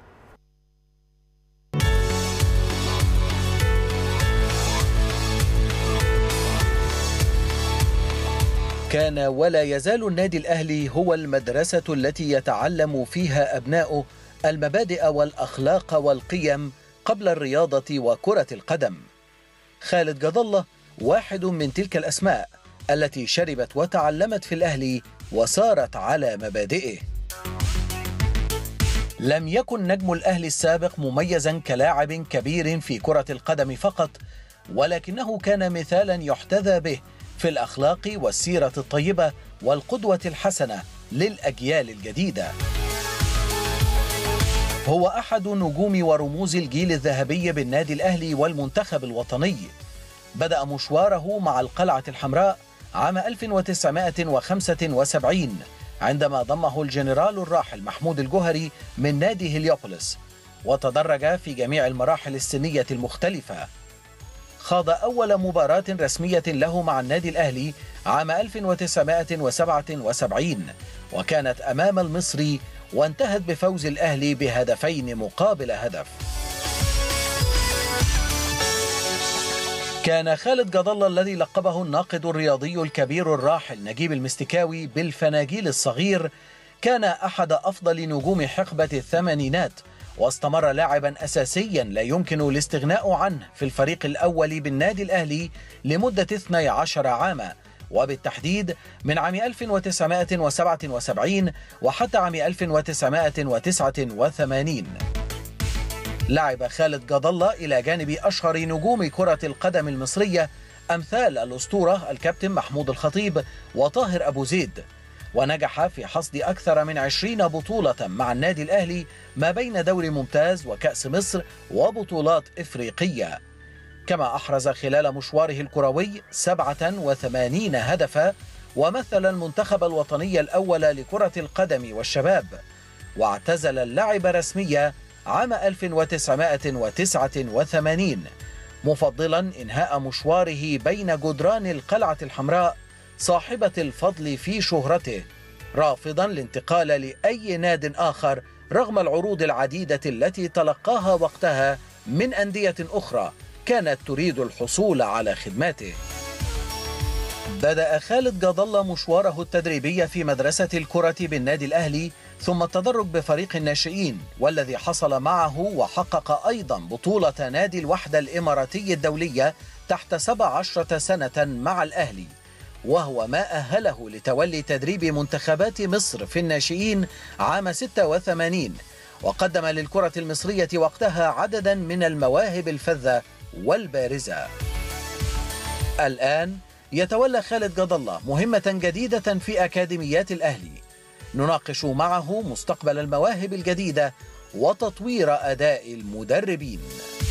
كان ولا يزال النادي الأهلي هو المدرسة التي يتعلم فيها أبناؤه المبادئ والأخلاق والقيم قبل الرياضة وكرة القدم خالد جد الله واحد من تلك الأسماء التي شربت وتعلمت في الأهلي وسارت على مبادئه لم يكن نجم الأهلي السابق مميزا كلاعب كبير في كرة القدم فقط ولكنه كان مثالا يحتذى به في الأخلاق والسيرة الطيبة والقدوة الحسنة للأجيال الجديدة هو أحد نجوم ورموز الجيل الذهبي بالنادي الأهلي والمنتخب الوطني بدأ مشواره مع القلعة الحمراء عام 1975 عندما ضمه الجنرال الراحل محمود الجوهري من نادي هليوبوليس وتدرج في جميع المراحل السنية المختلفة خاض أول مباراة رسمية له مع النادي الأهلي عام 1977 وكانت أمام المصري وانتهت بفوز الأهلي بهدفين مقابل هدف كان خالد جد الله الذي لقبه الناقد الرياضي الكبير الراحل نجيب المستكاوي بالفناجيل الصغير كان أحد أفضل نجوم حقبة الثمانينات واستمر لاعبا أساسيا لا يمكن الاستغناء عنه في الفريق الأول بالنادي الأهلي لمدة 12 عاما وبالتحديد من عام 1977 وحتى عام 1989 لعب خالد جد الله إلى جانب أشهر نجوم كرة القدم المصرية أمثال الأسطورة الكابتن محمود الخطيب وطاهر أبو زيد ونجح في حصد أكثر من عشرين بطولة مع النادي الأهلي ما بين دوري ممتاز وكأس مصر وبطولات إفريقية كما أحرز خلال مشواره الكروي 87 هدفا ومثل المنتخب الوطني الأول لكرة القدم والشباب واعتزل اللعب رسميا عام 1989 مفضلا إنهاء مشواره بين جدران القلعة الحمراء صاحبة الفضل في شهرته رافضا الانتقال لأي ناد آخر رغم العروض العديدة التي تلقاها وقتها من أندية أخرى كانت تريد الحصول على خدماته بدأ خالد جد الله مشواره التدريبي في مدرسة الكرة بالنادي الأهلي ثم التدرج بفريق الناشئين والذي حصل معه وحقق أيضا بطولة نادي الوحدة الإماراتي الدولية تحت 17 سنة مع الأهلي وهو ما أهله لتولي تدريب منتخبات مصر في الناشئين عام 86 وقدم للكرة المصرية وقتها عددا من المواهب الفذة والبارزة الآن يتولى خالد جد الله مهمة جديدة في أكاديميات الأهلي نناقش معه مستقبل المواهب الجديدة وتطوير أداء المدربين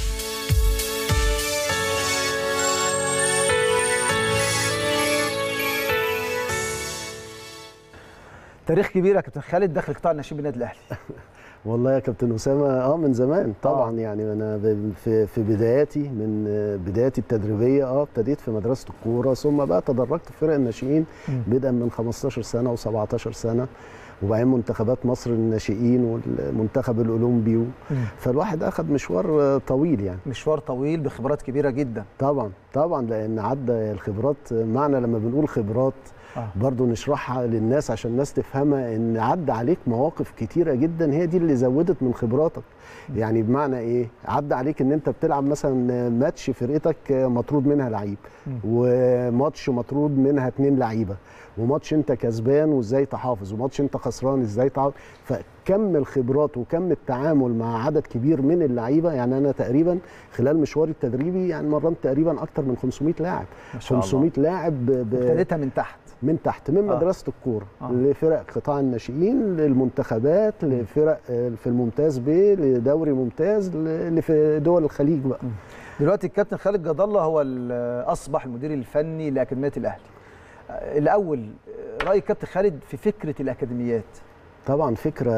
تاريخ كبير يا كابتن خالد داخل قطاع الناشئين بالنادي الاهلي والله يا كابتن اسامه اه من زمان طبعا آه. يعني انا ب- في في بداياتي من آه، بداياتي التدريبيه اه ابتديت في مدرسه الكوره ثم بقى تدرجت في فرق الناشئين مم. بدءا من 15 سنه و17 سنه وبعدين منتخبات مصر للناشئين والمنتخب الاولمبي و- مم. فالواحد اخذ مشوار آه، طويل يعني مشوار طويل بخبرات كبيره جدا طبعا طبعا لان عدى الخبرات معنى لما بنقول خبرات آه. برضو نشرحها للناس عشان الناس تفهمها ان عدى عليك مواقف كتيره جدا هي دي اللي زودت من خبراتك يعني بمعنى ايه عدى عليك ان انت بتلعب مثلا ماتش فرقتك مطرود منها لعيب مم. وماتش مطرود منها اتنين لعيبه وماتش انت كسبان وازاي تحافظ وماتش انت خسران ازاي تحافظ فكم الخبرات وكم التعامل مع عدد كبير من اللعيبه يعني انا تقريبا خلال مشواري التدريبي يعني مرنت تقريبا اكتر من 500 لاعب ما شاء الله 500 لاعب ب... ب... ابتديتها من تحت من تحت من آه. مدرسه الكوره آه. لفرق قطاع الناشئين للمنتخبات لفرق آه، في الممتاز ب لدوري ممتاز ل- اللي في دول الخليج بقى دلوقتي الكابتن خالد جد الله هو ال- اصبح المدير الفني لاكاديميه الاهلي الاول راي الكابتن خالد في فكره الاكاديميات طبعا فكره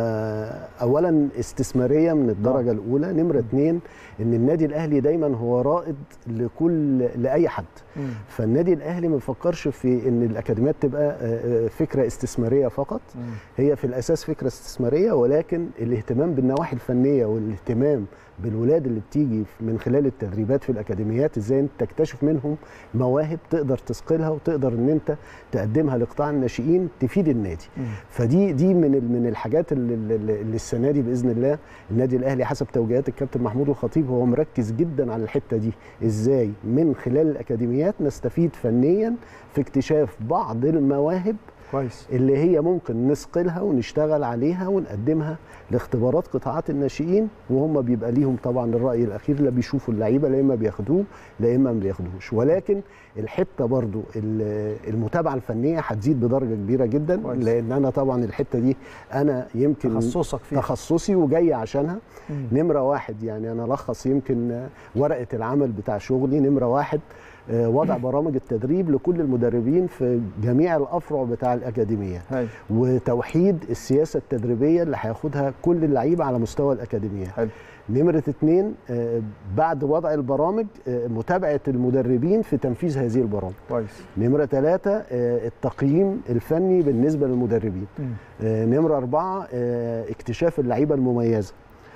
اولا استثماريه من الدرجه الاولى نمره اتنين ان النادي الاهلي دايما هو رائد لكل لاي حد فالنادي الاهلي ما بيفكرش في ان الاكاديميات تبقى آه، آه، فكره استثماريه فقط هي في الاساس فكره استثماريه ولكن الاهتمام بالنواحي الفنيه والاهتمام بالولاد اللي بتيجي من خلال التدريبات في الاكاديميات ازاي انت تكتشف منهم مواهب تقدر تثقلها وتقدر ان انت تقدمها لقطاع الناشئين تفيد النادي فدي دي من ال- من الحاجات اللي, اللي اللي السنه دي باذن الله النادي الاهلي حسب توجيهات الكابتن محمود الخطيب هو مركز جدا على الحته دي ازاي من خلال الاكاديميات نستفيد فنيا في اكتشاف بعض المواهب كويس اللي هي ممكن نثقلها ونشتغل عليها ونقدمها لاختبارات قطاعات الناشئين وهم بيبقى ليهم طبعا الراي الاخير لا بيشوفوا اللعيبه لا اما بياخدوه لا اما ما بياخدوهوش ولكن الحته برضو ال- المتابعه الفنيه هتزيد بدرجه كبيره جدا كويس. لان انا طبعا الحته دي انا يمكن تخصصك فيها تخصصي وجاي عشانها مم. نمره واحد يعني انا الخص يمكن آه، ورقه العمل بتاع شغلي نمره واحد آه، وضع برامج التدريب لكل المدربين في جميع الافرع بتاع الاكاديميات هاي وتوحيد السياسه التدريبيه اللي هياخدها كل اللعيبه على مستوى الاكاديميات حلو نمره اتنين آه، بعد وضع البرامج آه، متابعه المدربين في تنفيذ هذه البرامج كويس نمره ثلاثة التقييم الفني بالنسبه للمدربين مم. آه، نمرة أربعة آه، اكتشاف اللعيبة المميزة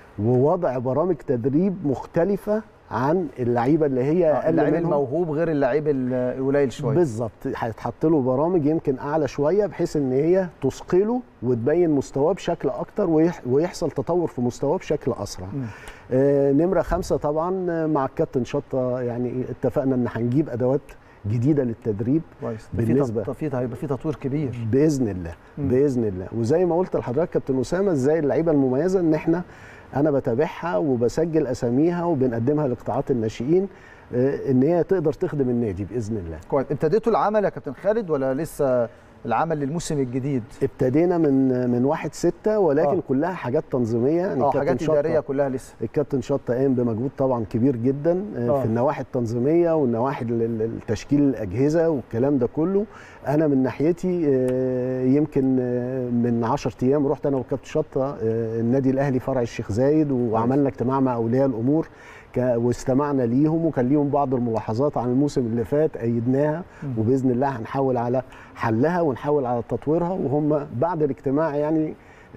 ووضع برامج تدريب مختلفة عن اللعيبة اللي هي آه، أقل اللعيب منهم الموهوب غير اللعيب ال- القليل شويه بالظبط هيتحط له برامج يمكن أعلى شوية بحيث إن هي تثقله وتبين مستواه بشكل أكتر ويح- ويحصل تطور في مستواه بشكل أسرع. مم. آه، نمرة خمسة طبعا آه، مع الكابتن شطة يعني اتفقنا إن هنجيب أدوات جديدة للتدريب كويس ده في بالنسبة- تط- في هيبقى في تطوير كبير باذن الله مم. باذن الله وزي ما قلت لحضرتك كابتن اسامه ازاي اللعيبه المميزه ان احنا انا بتابعها وبسجل اساميها وبنقدمها لقطاعات الناشئين آه، ان هي تقدر تخدم النادي باذن الله كويس ابتديتوا العمل يا كابتن خالد ولا لسه العمل للموسم الجديد ابتدينا من من واحد ستة ولكن آه. آه. كلها حاجات تنظيميه يعني اه الكابتن حاجات شطة- اداريه كلها لسه الكابتن شطه قام بمجهود طبعا كبير جدا آه، آه. في النواحي التنظيميه والنواحي ال- ال- التشكيل الاجهزه والكلام ده كله انا من ناحيتي آه، يمكن آه، من 10 ايام رحت انا والكابتن شطه آه، النادي الاهلي فرع الشيخ زايد وعملنا اجتماع مع اولياء الامور ك- واستمعنا ليهم وكان ليهم بعض الملاحظات عن الموسم اللي فات ايدناها وباذن الله هنحاول على حلها ونحاول على تطويرها وهم بعد الاجتماع يعني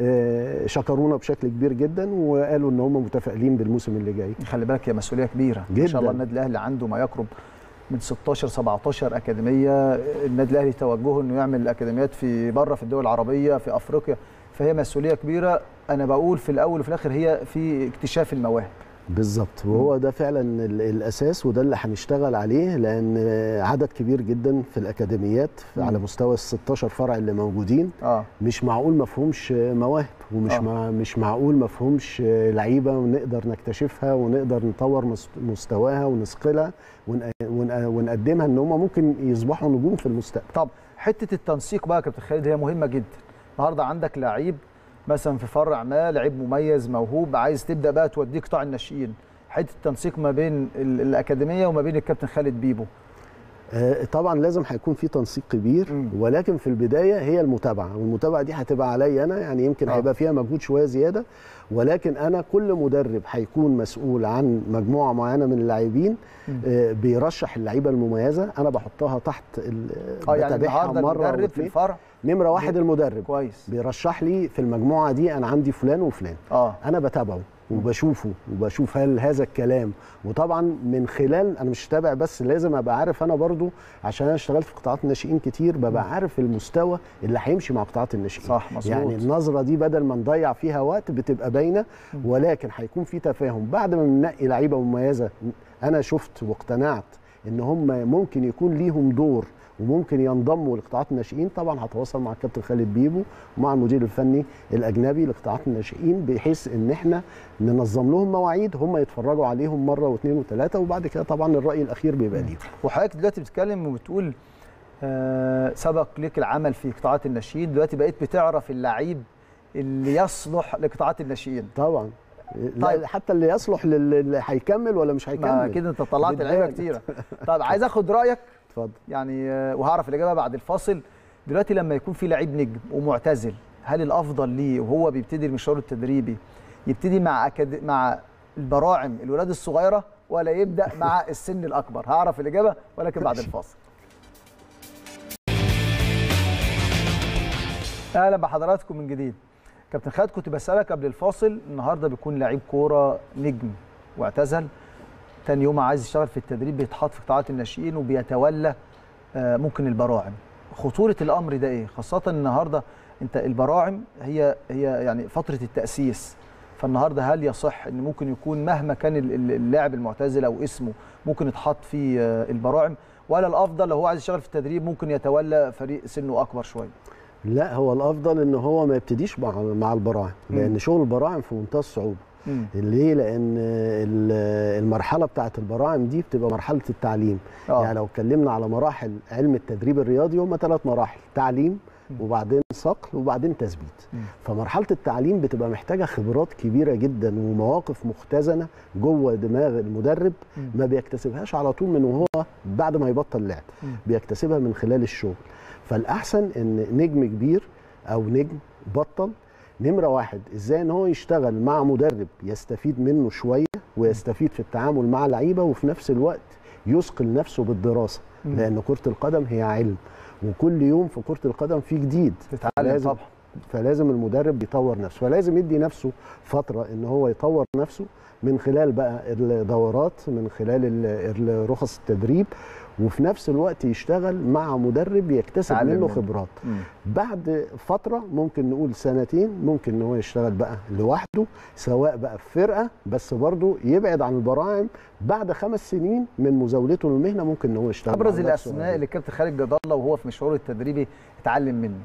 آه، شكرونا بشكل كبير جدا وقالوا ان هم متفائلين بالموسم اللي جاي خلي بالك هي مسؤوليه كبيره ما جداً. شاء الله النادي الاهلي عنده ما يقرب من 16 17 اكاديميه النادي الاهلي توجهه انه يعمل اكاديميات في بره في الدول العربيه في افريقيا فهي مسؤوليه كبيره انا بقول في الاول وفي الاخر هي في اكتشاف المواهب بالظبط وهو ده فعلا ال- الاساس وده اللي هنشتغل عليه لان عدد كبير جدا في الاكاديميات مم. على مستوى ال 16 فرع اللي موجودين اه مش معقول ما فيهمش مواهب ومش آه. آه. مع مش معقول ما فيهمش لعيبه ونقدر نكتشفها ونقدر نطور مس- مستواها ونثقلها ون- ون- ونقدمها ان هم ممكن يصبحوا نجوم في المستقبل طب حته التنسيق بقى يا كابتن خالد هي مهمه جدا النهارده عندك لعيب مثلا في فرع ما لعيب مميز موهوب عايز تبدا بقى توديه قطاع الناشئين حته التنسيق ما بين ال- الاكاديميه وما بين الكابتن خالد بيبو آه، طبعا لازم هيكون في تنسيق كبير مم. ولكن في البدايه هي المتابعه والمتابعه دي هتبقى عليا انا يعني يمكن آه. هيبقى فيها مجهود شويه زياده ولكن انا كل مدرب هيكون مسؤول عن مجموعه معينه من اللاعبين مم. آه، بيرشح اللعيبه المميزه انا بحطها تحت ال- اه يعني بتابعها النهارده مرة المدرب في واتنين. الفرع نمره واحد المدرب كويس بيرشح لي في المجموعه دي انا عندي فلان وفلان اه انا بتابعه وبشوفه وبشوف هل هذا الكلام وطبعا من خلال انا مش تابع بس لازم ابقى عارف انا برضو عشان انا اشتغلت في قطاعات الناشئين كتير ببقى عارف المستوى اللي هيمشي مع قطاعات الناشئين صح مظبوط يعني النظره دي بدل ما نضيع فيها وقت بتبقى باينه ولكن هيكون في تفاهم بعد ما ننقي لعيبه مميزه انا شفت واقتنعت ان هم ممكن يكون ليهم دور وممكن ينضموا لقطاعات الناشئين طبعا هتواصل مع الكابتن خالد بيبو ومع المدير الفني الاجنبي لقطاعات الناشئين بحيث ان احنا ننظم لهم مواعيد هم يتفرجوا عليهم مره واثنين وثلاثه وبعد كده طبعا الراي الاخير بيبقى ليهم وحضرتك دلوقتي بتتكلم وبتقول آه سبق ليك العمل في قطاعات الناشئين دلوقتي بقيت بتعرف اللعيب اللي يصلح لقطاعات الناشئين طبعا طيب. طيب. حتى اللي يصلح للي هيكمل ولا مش هيكمل ما كده انت طلعت بالك. لعيبه كتيره طيب عايز اخد رايك اتفضل يعني آه، وهعرف الاجابه بعد الفاصل دلوقتي لما يكون في لعيب نجم ومعتزل هل الافضل ليه وهو بيبتدي المشوار التدريبي يبتدي مع أكاد... مع البراعم الولاد الصغيره ولا يبدا مع السن الاكبر هعرف الاجابه ولكن بعد الفاصل اهلا بحضراتكم من جديد كابتن خالد كنت بسالك قبل الفاصل النهارده بيكون لعيب كوره نجم واعتزل تاني يوم عايز يشتغل في التدريب بيتحط في قطاعات الناشئين وبيتولى آه، ممكن البراعم خطوره الامر ده ايه خاصه النهارده انت البراعم هي هي يعني فتره التاسيس فالنهارده هل يصح ان ممكن يكون مهما كان ال- ال- اللاعب المعتزل او اسمه ممكن يتحط في آه، البراعم ولا الافضل لو هو عايز يشتغل في التدريب ممكن يتولى فريق سنه اكبر شويه لا هو الافضل ان هو ما يبتديش مع مع البراعم مم. لان شغل البراعم في منتهى الصعوبه مم. ليه لان ال- المرحله بتاعه البراعم دي بتبقى مرحله التعليم آه. يعني لو اتكلمنا على مراحل علم التدريب الرياضي هم ثلاث مراحل تعليم وبعدين صقل وبعدين تثبيت مم. فمرحله التعليم بتبقى محتاجه خبرات كبيره جدا ومواقف مختزنه جوه دماغ المدرب مم. ما بيكتسبهاش على طول من وهو بعد ما يبطل لعب مم. بيكتسبها من خلال الشغل فالاحسن ان نجم كبير او نجم بطل نمره واحد ازاي ان هو يشتغل مع مدرب يستفيد منه شويه ويستفيد في التعامل مع لعيبه وفي نفس الوقت يثقل نفسه بالدراسه مم. لان كره القدم هي علم وكل يوم في كره القدم في جديد تتعلم لازم- طبعا فلازم المدرب يطور نفسه فلازم يدي نفسه فتره ان هو يطور نفسه من خلال بقى الدورات من خلال ال- ال- رخص التدريب وفي نفس الوقت يشتغل مع مدرب يكتسب يتعلم منه منه. خبرات مم. بعد فتره ممكن نقول سنتين ممكن ان هو يشتغل بقى لوحده سواء بقى في فرقه بس برضه يبعد عن البراعم بعد خمس سنين من مزاولته للمهنه ممكن ان هو يشتغل ابرز مع نفسه الاسماء اللي الكابتن خالد جد الله وهو في مشواره التدريبي اتعلم منه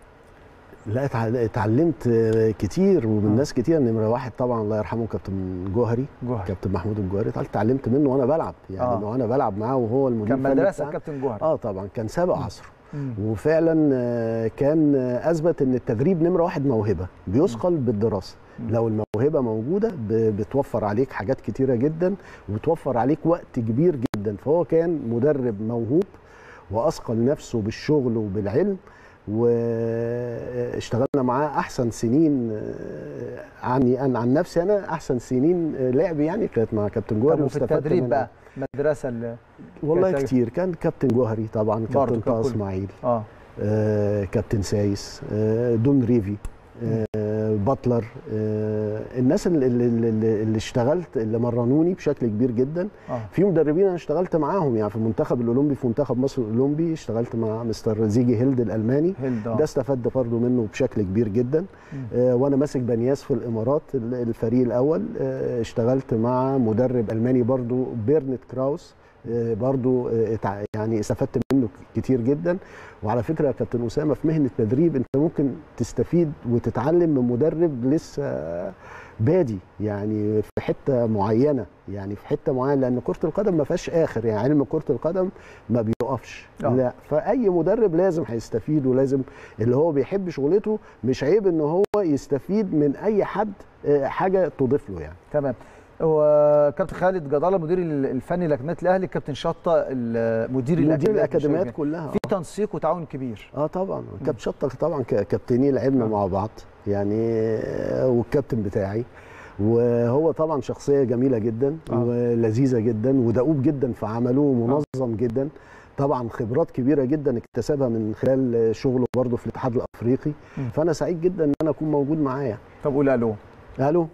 لا اتع- اتعلمت آه، كتير ومن ناس كتير نمره واحد طبعا الله يرحمه كابتن جوهري جوهري كابتن محمود الجوهري اتعلمت منه وانا بلعب يعني آه. آه. وانا بلعب معاه وهو المدير كان الفني مدرسه بتاعنا. كابتن جوهري اه طبعا كان سابق عصره وفعلا آه، كان آه، اثبت ان التدريب نمره واحد موهبه بيثقل بالدراسه لو الموهبه موجوده ب- بتوفر عليك حاجات كتيره جدا وبتوفر عليك وقت كبير جدا فهو كان مدرب موهوب واثقل نفسه بالشغل وبالعلم واشتغلنا معاه احسن سنين آه، عني انا عن نفسي انا احسن سنين آه، لعب يعني كانت مع كابتن جوهري طب وفي واستفدت التدريب منه. بقى المدرسه اللي والله كانت- كتير كان كابتن جوهري طبعا برضه كابتن كان طه كله. اسماعيل اه آه، كابتن سايس آه، دون ريفي آه، باتلر آه، الناس اللي, اللي, اللي اللي اشتغلت اللي مرنوني بشكل كبير جدا اه في مدربين انا اشتغلت معاهم يعني في المنتخب الاولمبي في منتخب مصر الاولمبي اشتغلت مع مستر زيجي هيلد الالماني هيلد ده آه. استفدت برضه منه بشكل كبير جدا آه وانا ماسك بنياس في الامارات ال- الفريق الاول آه اشتغلت مع مدرب الماني برضه بيرنت كراوس آه برضه آه اتع- يعني استفدت منه كتير جدا وعلى فكره يا كابتن اسامه في مهنه تدريب انت ممكن تستفيد وتتعلم من مدرب لسه بادي يعني في حته معينه يعني في حته معينه لان كره القدم ما فيهاش اخر يعني علم كره القدم ما بيقفش آه. لا فاي مدرب لازم هيستفيد ولازم اللي هو بيحب شغلته مش عيب ان هو يستفيد من اي حد آه، حاجه تضيف له يعني تمام هو كابتن خالد جدالة مدير الفني لاكاديميه الاهلي كابتن شطه ال- مدير مدير الأكاديميات الاكاديميات مش كلها في تنسيق وتعاون كبير اه طبعا كابتن شطه طبعا ك- كابتنين لعبنا آه. مع بعض يعني آه، والكابتن بتاعي وهو طبعا شخصيه جميله جدا آه. ولذيذه جدا ودؤوب جدا في عمله ومنظم جدا طبعا خبرات كبيره جدا اكتسبها من خلال شغله برضه في الاتحاد الافريقي مم. فانا سعيد جدا ان انا اكون موجود معاه طب قول الو الو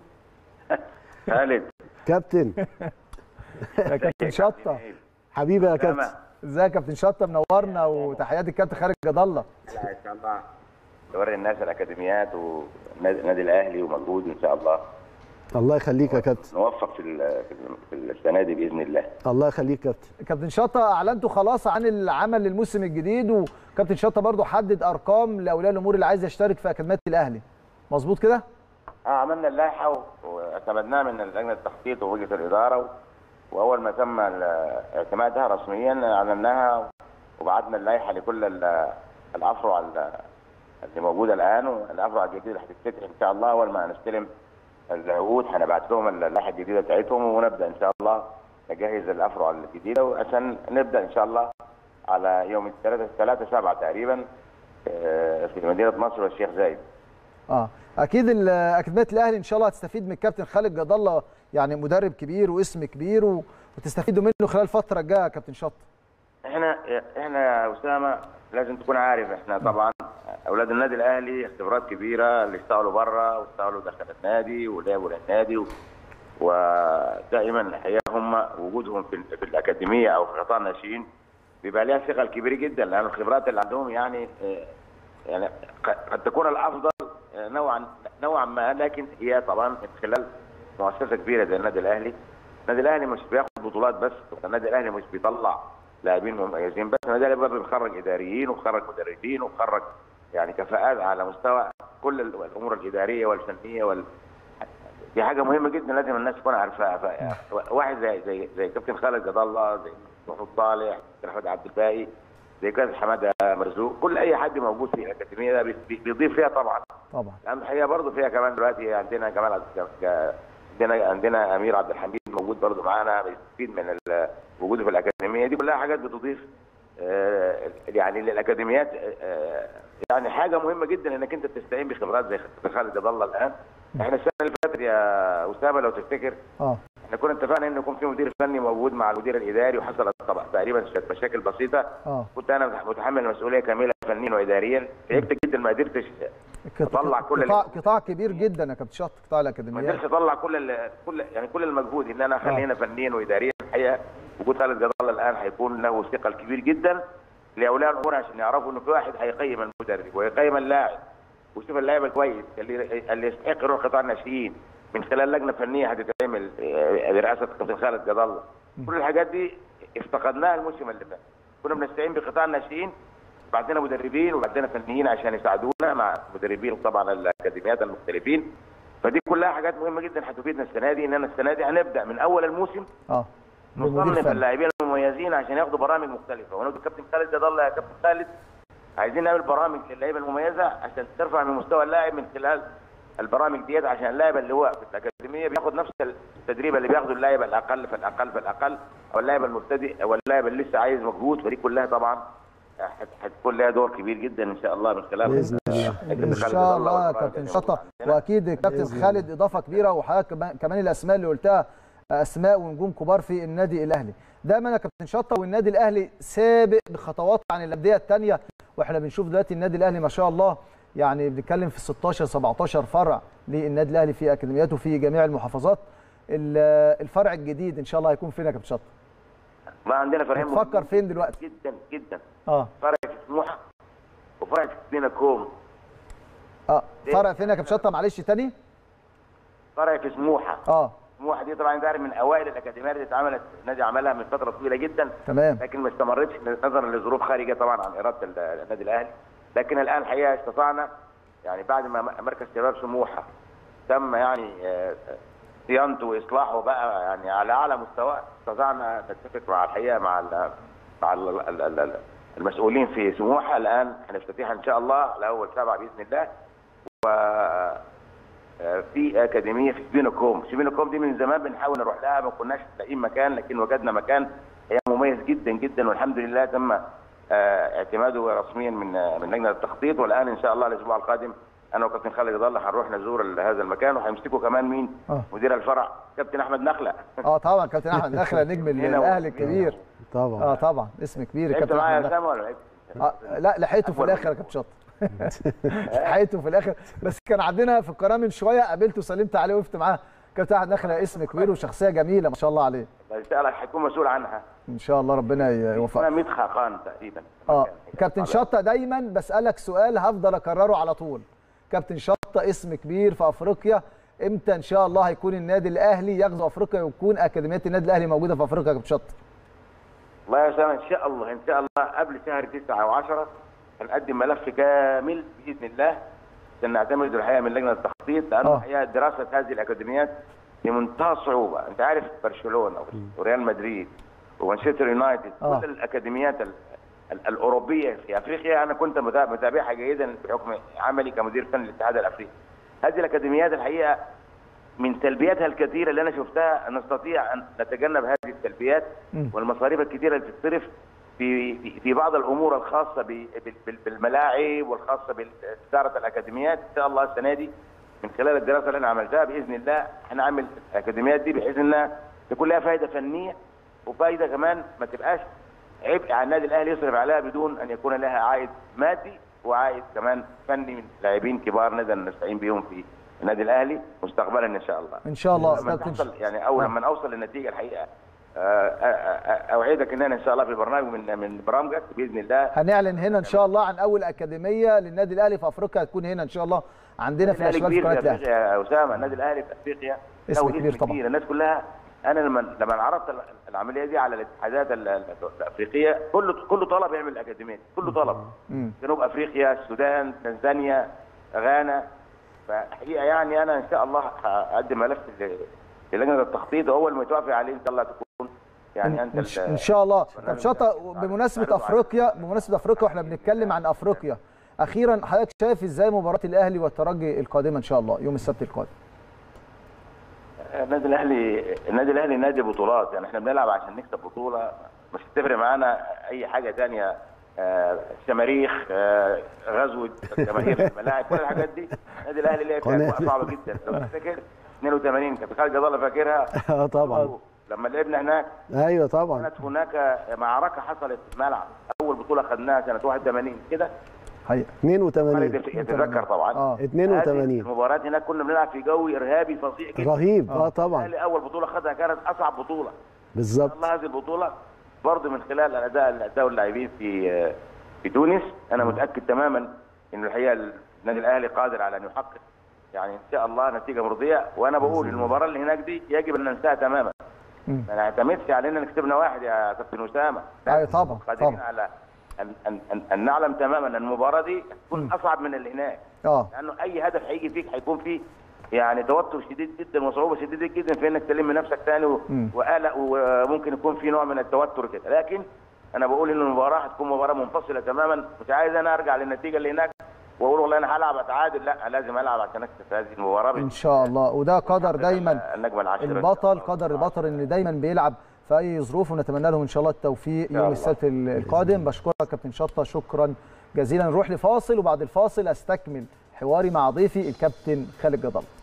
خالد كابتن يا كابتن شطه حبيبي يا كابتن سامع ازيك يا كابتن شطه منورنا وتحياتي الكابتن خالد جدالة لا ان شاء الله نوري الناس الاكاديميات والنادي الاهلي ومجهود ان شاء الله الله يخليك يا كابتن نوفق في ال- في ال- في السنه دي باذن الله الله يخليك يا كابتن كابتن شطه اعلنتوا خلاص عن العمل للموسم الجديد وكابتن شطه برضو حدد ارقام لاولياء الامور اللي عايز يشترك في اكاديميه الاهلي مظبوط كده اه عملنا اللائحه و- واعتمدناها من لجنه التخطيط ووجهه الاداره و- واول ما تم ال- اعتمادها رسميا اعلناها وبعتنا اللائحه لكل ال- الافرع ال- اللي موجوده الان والافرع الجديده اللي هتتفتح ان شاء الله اول ما نستلم العقود هنبعت لهم اللائحه الجديده بتاعتهم ونبدا ان شاء الله نجهز الافرع الجديده عشان نبدا ان شاء الله على يوم الثلاثاء الثلاثاء سبعة تقريبا آه، في مدينه مصر والشيخ زايد اه اكيد ال- اكاديميه الاهلي ان شاء الله هتستفيد من الكابتن خالد جدالة يعني مدرب كبير واسم كبير و... وتستفيدوا منه خلال الفتره الجايه يا كابتن شطه احنا احنا يا اسامه لازم تكون عارف احنا طبعا اولاد النادي الاهلي خبرات كبيره اللي اشتغلوا بره واشتغلوا داخل النادي ولعبوا للنادي و... ودائما الحقيقه هم وجودهم في, في الاكاديميه او في قطاع الناشئين بيبقى ليها ثقل كبير جدا لان الخبرات اللي عندهم يعني اه، يعني ق- قد تكون الافضل اه، نوعا نوعا ما لكن هي طبعا من خلال مؤسسه كبيره زي النادي الاهلي النادي الاهلي مش بياخد بطولات بس النادي الاهلي مش بيطلع لاعبين مميزين بس النادي الاهلي برضه بيخرج اداريين وبيخرج مدربين وبيخرج يعني كفاءات على مستوى كل ال- الامور الاداريه والفنيه وال دي حاجه مهمه جدا لازم الناس تكون عارفاها ف- واحد زي زي زي كابتن خالد جد الله زي محمود صالح كابتن احمد عبد الباقي زي كابتن حماده مرزوق كل اي حد موجود في الاكاديميه ده بي- بيضيف فيها طبعا طبعا لان الحقيقه برضه فيها كمان دلوقتي عندنا كمان عبد- ك- عندنا عندنا امير عبد الحميد موجود برضه معانا بيستفيد من ال- وجوده في الاكاديميه دي كلها حاجات بتضيف آه، يعني للاكاديميات آه، يعني حاجه مهمه جدا انك انت تستعين بخبرات زي كابتن خالد جد الله الان احنا السنه اللي فاتت يا اسامه لو تفتكر اه احنا كنا اتفقنا ان يكون في مدير فني موجود مع المدير الاداري وحصلت طبعا تقريبا شوية مشاكل بسيطه اه كنت انا متحمل مسؤوليه كامله فنيا واداريا تعبت جدا ما قدرتش قط- طلع كل قطاع اللي- قطاع كبير جدا يا كابتن شطه قطاع ما الاكاديميات قدرتش اطلع كل ال- كل يعني كل المجهود ان انا آه. اخلي هنا فنيا واداريا الحقيقه وجود خالد جد الله الان هيكون له ثقل كبير جدا لاولياء الامور عشان يعرفوا انه في واحد هيقيم المدرب ويقيم اللاعب ويشوف اللاعب الكويس اللي اللي يستحق يروح قطاع الناشئين من خلال لجنه فنيه هتتعمل آه، برئاسه كابتن خالد جد الله كل الحاجات دي افتقدناها الموسم اللي فات كنا بنستعين بقطاع الناشئين بعدنا مدربين وبعدنا فنيين عشان يساعدونا مع مدربين طبعا الاكاديميات المختلفين فدي كلها حاجات مهمه جدا هتفيدنا السنه دي اننا السنه دي هنبدا من اول الموسم اه بمدير نصنف فني اللاعبين المميزين عشان ياخدوا برامج مختلفه ونقول كابتن خالد جد الله يا كابتن خالد عايزين نعمل برامج للعيبه المميزه عشان ترفع من مستوى اللاعب من خلال البرامج ديت عشان اللاعب اللي هو في الاكاديميه بياخد نفس التدريب اللي بياخده اللاعب الاقل فالاقل فالاقل او اللاعب المبتدئ او اللاعب اللي لسه عايز مجهود فدي كلها طبعا هت- هتكون لها دور كبير جدا ان شاء الله من خلال بإذن الله. كابتن ان خالد شاء رضا الله والإدارة كابتن اللي شطه عندنا. واكيد كابتن بإذن خالد اضافه كبيره وحضرتك كمان- كمان الاسماء اللي قلتها اسماء ونجوم كبار في النادي الاهلي دايما يا كابتن شطه والنادي الاهلي سابق بخطوات عن الانديه الثانيه واحنا بنشوف دلوقتي النادي الاهلي ما شاء الله يعني بنتكلم في 16 17 فرع للنادي الاهلي في اكاديمياته في جميع المحافظات ال- الفرع الجديد ان شاء الله هيكون فين يا كابتن شطه ما عندنا فريق بتفكر فين دلوقتي جدا جدا اه فرع في سموحه وفرع في سينا كوم اه فرع فين يا كابتن شطه معلش تاني فرع في سموحه اه سموحه دي طبعا انت عارف من اوائل الاكاديميات اللي اتعملت النادي عملها من فتره طويله جدا تمام لكن ما استمرتش نظرا لظروف خارجه طبعا عن اراده ال- النادي الاهلي لكن الان الحقيقه استطعنا يعني بعد ما مركز شباب سموحه تم يعني آه، صيانته واصلاحه بقى يعني على اعلى مستوى استطعنا نتفق مع الحقيقه مع ال مع ال ال ال ال المسؤولين في سموحه الان هنفتتحها ان شاء الله على اول سبعه باذن الله و آه، في اكاديميه في سبينوكوم، سبينوكوم دي من زمان بنحاول نروح لها ما كناش لاقيين مكان لكن وجدنا مكان هي مميز جدا جدا والحمد لله تم آه، اعتماده رسميا من آه، من لجنه التخطيط والان ان شاء الله الاسبوع القادم انا وكابتن خالد الله هنروح نزور ال- هذا المكان وهيمسكوا كمان مين؟ آه. مدير الفرع كابتن احمد نخله اه طبعا كابتن احمد نخله نجم هنا و- الاهلي الكبير طبعا اه طبعا اسم كبير لعبت الكابتن معايا احمد يا نخلة. اسامه ولا لعبت؟ آه لا لحقته في أكبر الاخر يا كابتن شط لحقته في الاخر بس كان عندنا في القناه من شويه قابلته سلمت عليه وقفت معاه كابتن احمد نخله اسم كبير وشخصيه جميله ما شاء الله عليه ان شاء الله هيكون مسؤول عنها ان شاء الله ربنا اسمها يوفقك ميت خاقان تقريبا اه كابتن شطه دايما بسالك سؤال هفضل اكرره على طول كابتن شطه اسم كبير في افريقيا امتى ان شاء الله هيكون النادي الاهلي يغزو افريقيا ويكون اكاديميات النادي الاهلي موجوده في افريقيا يا كابتن شطه الله يا اسامه ان شاء الله ان شاء الله قبل شهر 9 و10 هنقدم ملف كامل باذن الله عشان نعتمد الحقيقه من لجنه التخطيط لانه آه. الحقيقه دراسه هذه الاكاديميات في منتهى الصعوبه انت عارف برشلونه وريال مدريد ومانشستر يونايتد آه. كل الاكاديميات ال- ال- الاوروبيه في افريقيا انا كنت متابع- متابعها جيدا بحكم عملي كمدير فني للاتحاد الافريقي هذه الاكاديميات الحقيقه من سلبياتها الكثيره اللي انا شفتها نستطيع ان نتجنب هذه السلبيات مم. والمصاريف الكثيره اللي بتتصرف في في- في بعض الامور الخاصه ب- بال- بال- بالملاعب والخاصه باداره الاكاديميات ان شاء الله السنه دي من خلال الدراسه اللي انا عملتها باذن الله هنعمل الاكاديميات دي بحيث انها تكون لها فائده فنيه وفائده كمان ما تبقاش عبء على النادي الاهلي يصرف عليها بدون ان يكون لها عائد مادي وعائد كمان فني من لاعبين كبار نقدر نستعين بهم في النادي الاهلي مستقبلا ان شاء الله. ان شاء الله لما كابتن تحصل يعني اول آه. لما اوصل للنتيجه الحقيقه آه، آه، آه، اوعدك ان انا ان شاء الله في برنامج من من برامجك باذن الله هنعلن هنا ان شاء الله عن اول اكاديميه للنادي الاهلي في افريقيا هتكون هنا ان شاء الله عندنا في النادي الاشبال في كبير قناه في الاهلي افريقيا يا اسامه النادي الاهلي في افريقيا اسم له كبير طبعا. الناس كلها انا لما لما عرضت العمليه دي على الاتحادات ال- ال- الافريقيه كل كل طلب يعمل اكاديميه كل طلب مم. جنوب افريقيا السودان تنزانيا غانا فحقيقه يعني انا ان شاء الله هقدم ملف ل- للجنه التخطيط واول ما يتوافق عليه ان شاء الله تكون يعني انت إن ش- ال- ان شاء الله طب برنامج شطه يعني بمناسبه معلومة افريقيا بمناسبه افريقيا واحنا بنتكلم عن افريقيا اخيرا حضرتك شايف ازاي مباراه الاهلي والترجي القادمه ان شاء الله يوم السبت القادم النادي الاهلي النادي الاهلي نادي بطولات يعني احنا بنلعب عشان نكسب بطوله مش هتفرق معانا اي حاجه تانية آه، شماريخ آه، غزوه جماهير الملاعب كل الحاجات دي النادي الاهلي لعب فيها قناة. أجواء صعبه جدا لو تفتكر 82 كابتن خالد جد الله فاكرها اه طبعا لما لعبنا هناك ايوه طبعا كانت هناك معركه حصلت في الملعب اول بطوله خدناها سنه 81 كده حقيقه خالد 82 يتذكر طبعا اه 82 هذه المباريات هناك كنا بنلعب في جو ارهابي فظيع جدا رهيب اه طبعا الاهلي اول بطوله خدها كانت اصعب بطوله بالظبط الله هذه البطوله برضه من خلال الاداء اللي اداه اللاعبين في في تونس انا متاكد تماما ان الحقيقه النادي الاهلي قادر على ان يحقق يعني ان شاء الله نتيجه مرضيه وانا بقول المباراه اللي هناك دي يجب ان ننساها تماما مم. ما نعتمدش على اننا كسبنا واحد يا كابتن اسامه لا، أيوة طبعا، قادرين طبعا. على ان ان ان, أن نعلم تماما ان المباراه دي تكون اصعب من اللي هناك اه لانه اي هدف هيجي فيك هيكون فيه يعني توتر شديد جدا وصعوبه شديده جدا في انك تلم نفسك تاني و- مم. وقلق وممكن يكون في نوع من التوتر كده لكن انا بقول ان المباراه هتكون مباراه منفصله تماما مش عايز انا ارجع للنتيجه اللي هناك واقول والله انا هلعب اتعادل لا لازم العب عشان اكسب هذه المباراه ان شاء الله وده قدر دايما النجمه العاشره البطل قدر البطل ان دايما بيلعب في اي ظروف ونتمنى لهم ان شاء الله التوفيق يوم الله. السبت ال- القادم بشكرك كابتن شطه شكرا جزيلا نروح لفاصل وبعد الفاصل استكمل حواري مع ضيفي الكابتن خالد جد الله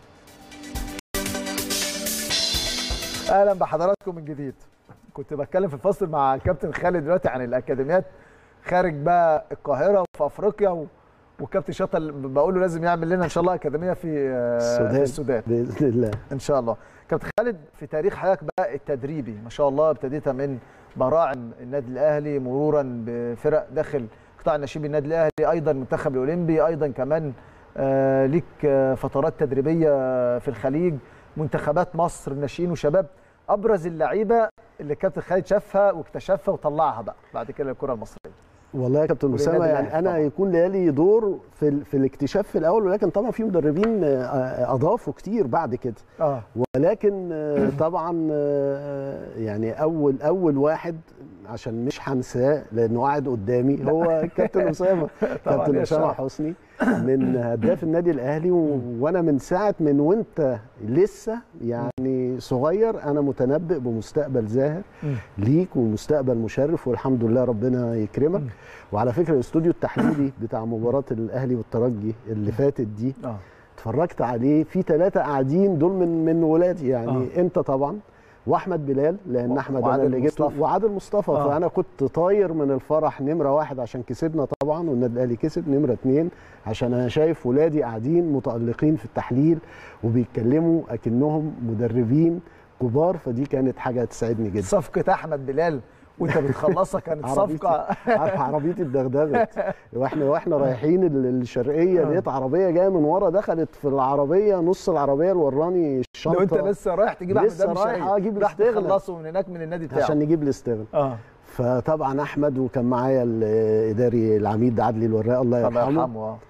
اهلا بحضراتكم من جديد كنت بتكلم في الفصل مع الكابتن خالد دلوقتي عن الاكاديميات خارج بقى القاهره وفي افريقيا و... والكابتن شطه اللي بقول له لازم يعمل لنا ان شاء الله اكاديميه في آه، السودان. في السودان باذن الله ان شاء الله كابتن خالد في تاريخ حضرتك بقى التدريبي ما شاء الله ابتديت من براعم النادي الاهلي مرورا بفرق داخل قطاع الناشئين بالنادي الاهلي ايضا المنتخب الاولمبي ايضا كمان آه ليك آه فترات تدريبيه في الخليج منتخبات مصر الناشئين وشباب ابرز اللعيبه اللي كابتن خالد شافها واكتشفها وطلعها بقى بعد كده للكره المصريه والله يا كابتن وللنادي اسامه الأهلي يعني انا طبعاً. يكون لي دور في ال- في الاكتشاف في الاول ولكن طبعا في مدربين آه، اضافوا كتير بعد كده اه ولكن آه، طبعا آه، يعني اول اول واحد عشان مش هنساه لانه قاعد قدامي هو كابتن اسامه طبعاً كابتن يا اسامه شرف. حسني من هداف النادي الاهلي و... وانا من ساعه من وانت لسه يعني صغير انا متنبئ بمستقبل زاهر مم. ليك ومستقبل مشرف والحمد لله ربنا يكرمك وعلى فكره الاستوديو التحليلي بتاع مباراه الاهلي والترجي اللي فاتت دي اه اتفرجت عليه في ثلاثه قاعدين دول من من ولادي يعني آه. انت طبعا واحمد بلال لان و- احمد وعادل انا اللي جبته مصطفى. وعادل مصطفى آه. فانا كنت طاير من الفرح نمره واحد عشان كسبنا طبعا والنادي الاهلي كسب نمره اتنين عشان انا شايف ولادي قاعدين متالقين في التحليل وبيتكلموا اكنهم مدربين كبار فدي كانت حاجه تسعدني جدا صفقه احمد بلال وانت بتخلصها كانت عربيتي صفقه عارف عربيتي اتدغدغت واحنا واحنا رايحين ال- الشرقيه آه. لقيت عربيه جايه من ورا دخلت في العربيه نص العربيه اللي وراني الشنطه لو انت لسه رايح تجيب احمد لسه ده من رايح الشرقية. اجيب راح الاستغنى تخلصه من هناك من النادي بتاعه عشان نجيب الاستغنى اه فطبعا احمد وكان معايا الاداري العميد عدلي الوراق الله الله يرحمه يرحمه اه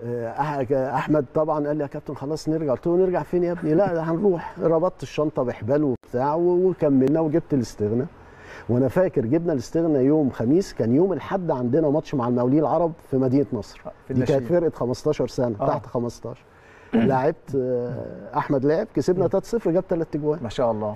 آه، أح- احمد طبعا قال لي يا كابتن خلاص نرجع قلت له نرجع فين يا ابني لا ده هنروح ربطت الشنطه بحبال وبتاع و- وكملنا وجبت الاستغنى وانا فاكر جبنا الاستغنى يوم خميس كان يوم الاحد عندنا ماتش مع المقاولين العرب في مدينه نصر في دي كانت الناشئين. فرقه 15 سنه آه. تحت 15 لعبت آه، احمد لعب كسبنا 3-0 جاب ثلاث اجوان ما شاء الله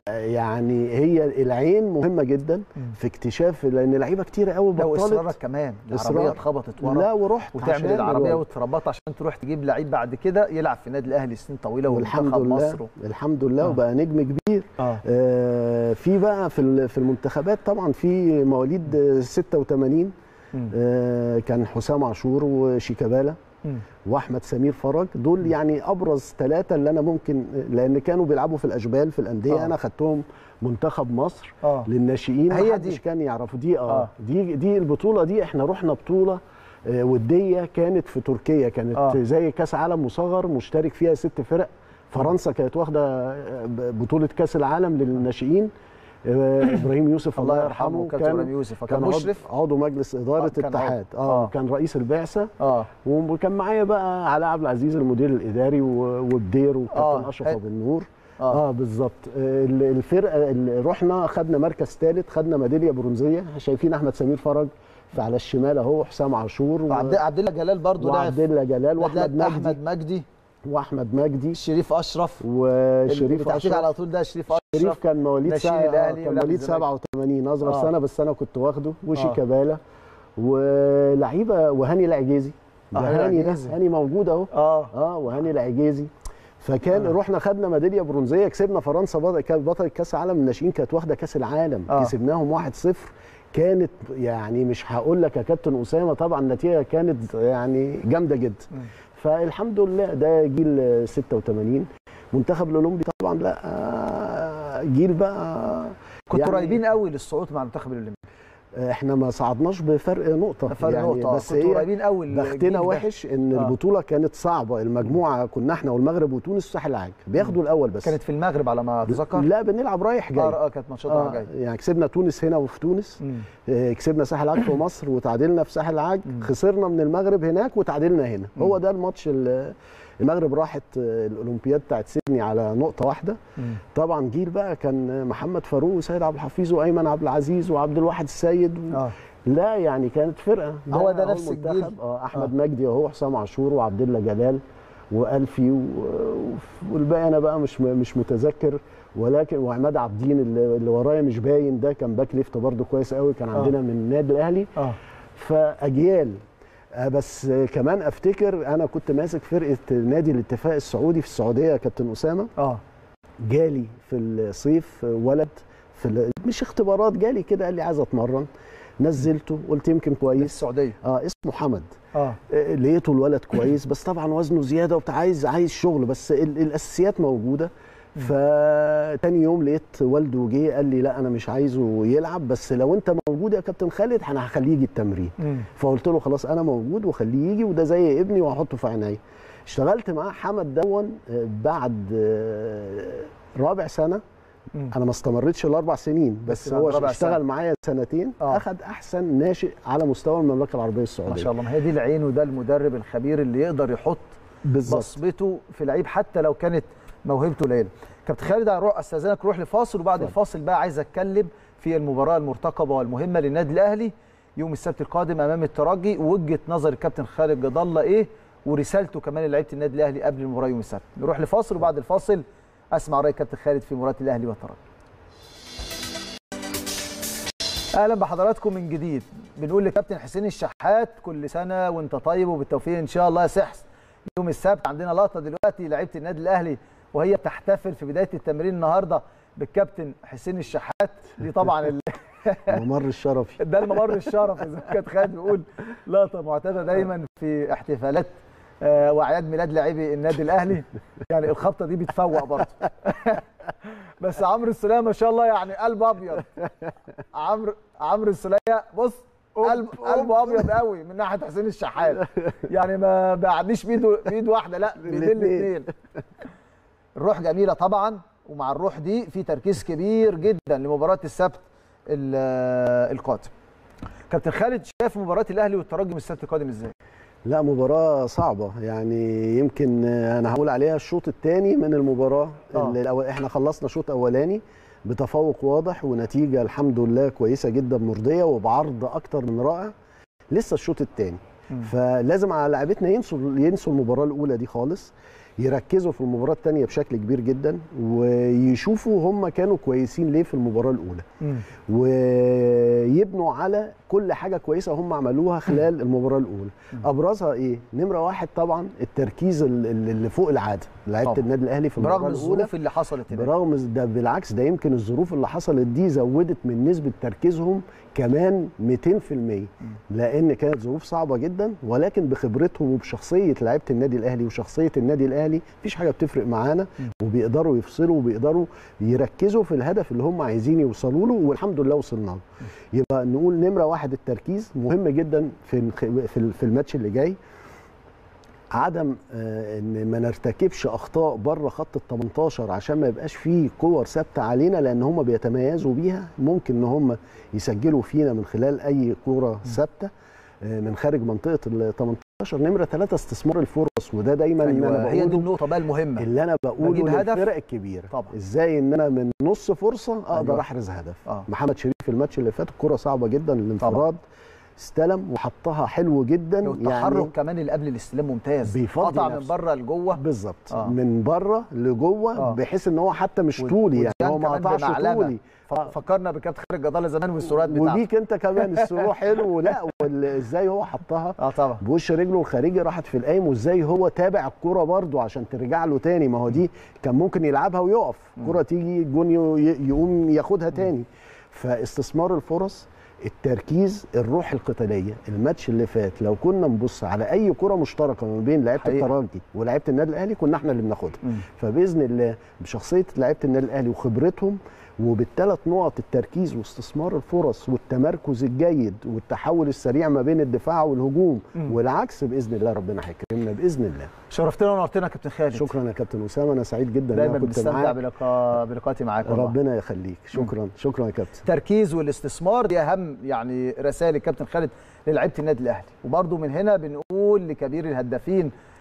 فيعني هي العين مهمه جدا في اكتشاف لان لعيبه كتير قوي لا واصرارك بطلت كمان إصرار. العربيه اتخبطت ورا لا ورحت وتعمل عشان العربيه الواد. وتربطها عشان تروح تجيب لعيب بعد كده يلعب في النادي الاهلي سنين طويله والحمد ومنتخب لله مصر الحمد لله آه. وبقى نجم كبير اه آه في بقى في ال- في المنتخبات طبعا في مواليد آه، 86 مم. آه كان حسام عاشور وشيكابالا مم. واحمد سمير فرج دول يعني ابرز ثلاثه اللي انا ممكن لان كانوا بيلعبوا في الاشبال في الانديه آه. انا خدتهم منتخب مصر اه للناشئين هي محدش دي. كان يعرفوا دي اه, آه. دي دي البطوله دي احنا رحنا بطوله آه، وديه كانت في تركيا كانت آه. آه. زي كاس عالم مصغر مشترك فيها ست فرق فرنسا كانت واخده آه، بطوله كاس العالم للناشئين آه، ابراهيم يوسف الله الله يرحمه يرحمه كابتن إبراهيم يوسف كان عضو- مشرف عضو مجلس اداره آه، كان عضو. اتحاد آه. اه كان رئيس البعثه اه وكان معايا بقى علاء عبد العزيز المدير الاداري و- وبدير وكابتن آه. اشرف حلو. ابو النور اه, اه بالظبط آه، ال- الفرقه اللي رحنا خدنا مركز ثالث خدنا ميداليه برونزيه شايفين احمد سمير فرج في على الشمال اهو حسام عاشور و- عبد عبد الله جلال برضه لعب وعبد الله جلال واحمد واحمد مجدي احمد مجدي واحمد مجدي شريف اشرف وشريف اللي اشرف على طول ده شريف اشرف شريف كان مواليد ناشئين سا... الأهلي كان ولعب مواليد الزمالك. 87 اصغر آه. سنه بس انا كنت واخده وشيكابالا ولعيبه وهاني العجيزي آه، ده هاني هاني ده العجيزي. هاني موجود اهو اه اه وهاني العجيزي فكان آه. آه. رحنا خدنا ميداليه برونزيه كسبنا فرنسا بطل كانت بطله كاس العالم الناشئين كانت واخده كاس العالم آه. آه. كسبناهم 1-0 كانت يعني مش هقول لك يا كابتن اسامه طبعا النتيجه كانت يعني جامده جدا مم. فالحمد لله ده جيل 86 منتخب الاولمبي طبعا لا آه، جيل بقى كنتوا يعني قريبين قوي للصعود مع المنتخب الاولمبي احنا ما صعدناش بفرق نقطه فرق يعني نقطه بس كنتوا هي قريبين قوي الجيل بختنا ده. وحش ان آه. آه. البطوله كانت صعبه المجموعه كنا احنا والمغرب وتونس وساحل العاج بياخدوا الاول بس كانت في المغرب على ما اتذكر لا بنلعب رايح جاي اه آه، كانت ماتشات رايحة آه جاي يعني كسبنا تونس هنا وفي تونس مم. آه كسبنا ساحل العاج في مصر وتعادلنا في ساحل العاج مم. خسرنا من المغرب هناك وتعادلنا هنا مم. هو ده الماتش اللي, المغرب راحت آه، الاولمبياد بتاعت سيدني على نقطه واحده مم. طبعا جيل بقى كان محمد فاروق وسيد عبد الحفيظ وايمن عبد العزيز وعبد الواحد السيد و... اه لا يعني كانت فرقه هو ده أهو نفس المنتخب. الجيل؟ اه احمد مجدي اهو حسام عاشور وعبد الله جلال والفي و... والباقي انا بقى مش مش متذكر ولكن وعماد عابدين اللي, اللي ورايا مش باين ده كان باك ليفت برده كويس قوي كان عندنا من النادي الاهلي اه فاجيال آه، بس آه، كمان افتكر انا كنت ماسك فرقه نادي الاتفاق السعودي في السعوديه يا كابتن اسامه اه جالي في الصيف ولد في ال- مش اختبارات جالي كده قال لي عايز اتمرن نزلته قلت يمكن كويس السعوديه اه اسمه حمد اه آه، لقيته الولد كويس بس طبعا وزنه زياده وبتاع عايز عايز شغل بس ال- الاساسيات موجوده فتاني يوم لقيت والده جه قال لي لا انا مش عايزه يلعب بس لو انت موجود يا كابتن خالد انا هخليه يجي التمرين مم. فقلت له خلاص انا موجود وخليه يجي وده زي ابني وهحطه في عينيا اشتغلت معاه حمد دون آه، بعد آه، رابع سنه مم. انا ما استمرتش الاربع سنين بس بس بعد هو رابع اشتغل سنة. معايا سنتين آه. اخذ احسن ناشئ على مستوى المملكه العربيه السعوديه ما شاء الله ما هي دي العين وده المدرب الخبير اللي يقدر يحط بالظبط بصمته في لعيب حتى لو كانت موهبته قليله كابتن خالد هروح استاذنك نروح لفاصل وبعد اتفضل. الفاصل بقى عايز اتكلم في المباراه المرتقبه والمهمه للنادي الاهلي يوم السبت القادم امام الترجي ووجهه نظر الكابتن خالد جد الله ايه ورسالته كمان للعيبه النادي الاهلي قبل المباراه يوم السبت نروح لفاصل وبعد الفاصل اسمع راي الكابتن خالد في مباراه الاهلي والترجي اهلا بحضراتكم من جديد بنقول لكابتن حسين الشحات كل سنه وانت طيب وبالتوفيق ان شاء الله يا سحس يوم السبت عندنا لقطه دلوقتي لعيبه النادي الاهلي وهي بتحتفل في بدايه التمرين النهارده بالكابتن حسين الشحات دي طبعا ال... ممر الشرفي ده الممر الشرف زي ما كان خالد بيقول لقطه معتاده دايما في احتفالات آه، واعياد ميلاد لاعبي النادي الاهلي يعني الخبطه دي بتفوق برضه بس عمرو السوليه ما شاء الله يعني قلب ابيض عمرو عمرو السوليه بص قلب قلبه ابيض قوي من ناحيه حسين الشحات يعني ما بيعديش بايده بايد واحده لا بايدين الاتنين. الاثنين الروح جميله طبعا ومع الروح دي في تركيز كبير جدا لمباراه السبت ال- القادم كابتن خالد شايف مباراه الاهلي والترجي من السبت القادم ازاي لا مباراة صعبة يعني يمكن أنا هقول عليها الشوط الثاني من المباراة آه. اللي الأول إحنا خلصنا شوط أولاني بتفوق واضح ونتيجة الحمد لله كويسة جدا مرضية وبعرض أكتر من رائع لسه الشوط الثاني مم. فلازم على لعيبتنا ينسوا ينسوا المباراة الأولى دي خالص يركزوا في المباراة الثانية بشكل كبير جدا ويشوفوا هم كانوا كويسين ليه في المباراة الأولى ويبنوا على كل حاجه كويسه هم عملوها خلال المباراه الاولى ابرزها ايه نمره واحد طبعا التركيز ال- ال- اللي فوق العاده لعيبه طبعا. النادي الاهلي في برغم المباراه الاولى الظروف اللي حصلت هناك برغم ده بالعكس ده يمكن الظروف اللي حصلت دي زودت من نسبه تركيزهم كمان 200% لان كانت ظروف صعبه جدا ولكن بخبرتهم وبشخصيه لعيبه النادي الاهلي وشخصيه النادي الاهلي مفيش حاجه بتفرق معانا وبيقدروا يفصلوا وبيقدروا يركزوا في الهدف اللي هم عايزين يوصلوا له والحمد لله وصلنا له يبقى نقول نمره واحد التركيز مهم جدا في في في الماتش اللي جاي عدم آه، ان ما نرتكبش اخطاء بره خط ال 18 عشان ما يبقاش فيه كور ثابته علينا لان هم بيتميزوا بيها ممكن ان هم يسجلوا فينا من خلال اي كوره ثابته آه، من خارج منطقه ال 18 نمره ثلاثه استثمار الفرص وده دايما أيوة انا ايوه هي دي بقوله النقطه بقى المهمه اللي انا بجيب بقوله هدف. للفرق الكبيره طبعا. ازاي ان انا من نص فرصه اقدر أيوة. احرز هدف آه. محمد شريف في الماتش اللي فات الكره صعبه جدا الانفراد استلم وحطها حلو جدا والتحرك كمان اللي قبل الاستلام ممتاز بيفضي قطع من نفسه. بره لجوه بالظبط آه. آه. من بره لجوه آه. آه. بحيث ان هو حتى مش وال- طولي يعني والجان هو ما كمان قطعش بمعلمة. طولي ف- فكرنا بكابتن خالد جدالة زمان والسرعات بتاعته وبيك انت كمان السرور حلو لا وال- ازاي هو حطها اه طبعا بوش رجله الخارجي راحت في القايم وازاي هو تابع الكرة برده عشان ترجع له تاني ما هو دي كان ممكن يلعبها ويقف الكرة تيجي الجون ي- يقوم ياخدها تاني فاستثمار الفرص التركيز الروح القتاليه الماتش اللي فات لو كنا نبص على اي كره مشتركه ما بين لعيبه حقيقة. الترجي ولاعيبه النادي الاهلي كنا احنا اللي بناخدها مم. فباذن الله بشخصيه لعيبه النادي الاهلي وخبرتهم وبالثلاث نقط التركيز واستثمار الفرص والتمركز الجيد والتحول السريع ما بين الدفاع والهجوم مم. والعكس باذن الله ربنا هيكرمنا باذن الله شرفتنا ونورتنا يا كابتن خالد شكرا يا كابتن اسامه انا سعيد جدا ان دايما انا كنت بنستمتع معاك بلقاء بلقائي معاك والله. ربنا يخليك شكرا شكرا يا كابتن التركيز والاستثمار دي اهم يعني رسائل الكابتن خالد للعيبه النادي الاهلي وبرده من هنا بنقول لكبير الهدافين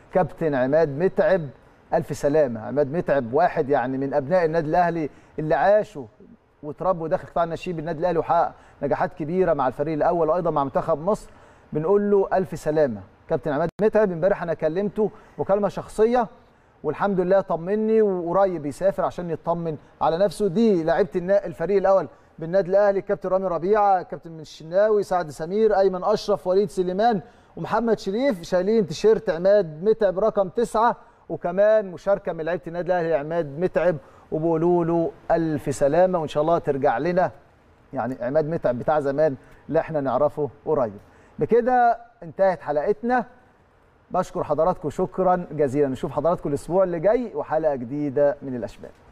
كابتن عماد متعب الف سلامه عماد متعب واحد يعني من ابناء النادي الاهلي اللي عاشوا وتربوا داخل قطاع النشيب النادي الاهلي وحقق نجاحات كبيره مع الفريق الاول وايضا مع منتخب مصر بنقول له الف سلامه كابتن عماد متعب امبارح انا كلمته مكالمه شخصيه والحمد لله طمني وقريب يسافر عشان يطمن على نفسه دي لعيبه النا- الفريق الاول بالنادي الاهلي كابتن رامي ربيعه كابتن من الشناوي سعد سمير ايمن اشرف وليد سليمان ومحمد شريف شايلين تيشيرت عماد متعب رقم تسعة وكمان مشاركه من لعيبه النادي الاهلي عماد متعب وبيقولوا له الف سلامه وان شاء الله ترجع لنا يعني عماد متعب بتاع زمان اللي احنا نعرفه قريب بكده انتهت حلقتنا بشكر حضراتكم شكرا جزيلا نشوف حضراتكم الاسبوع اللي جاي وحلقه جديده من الاشبال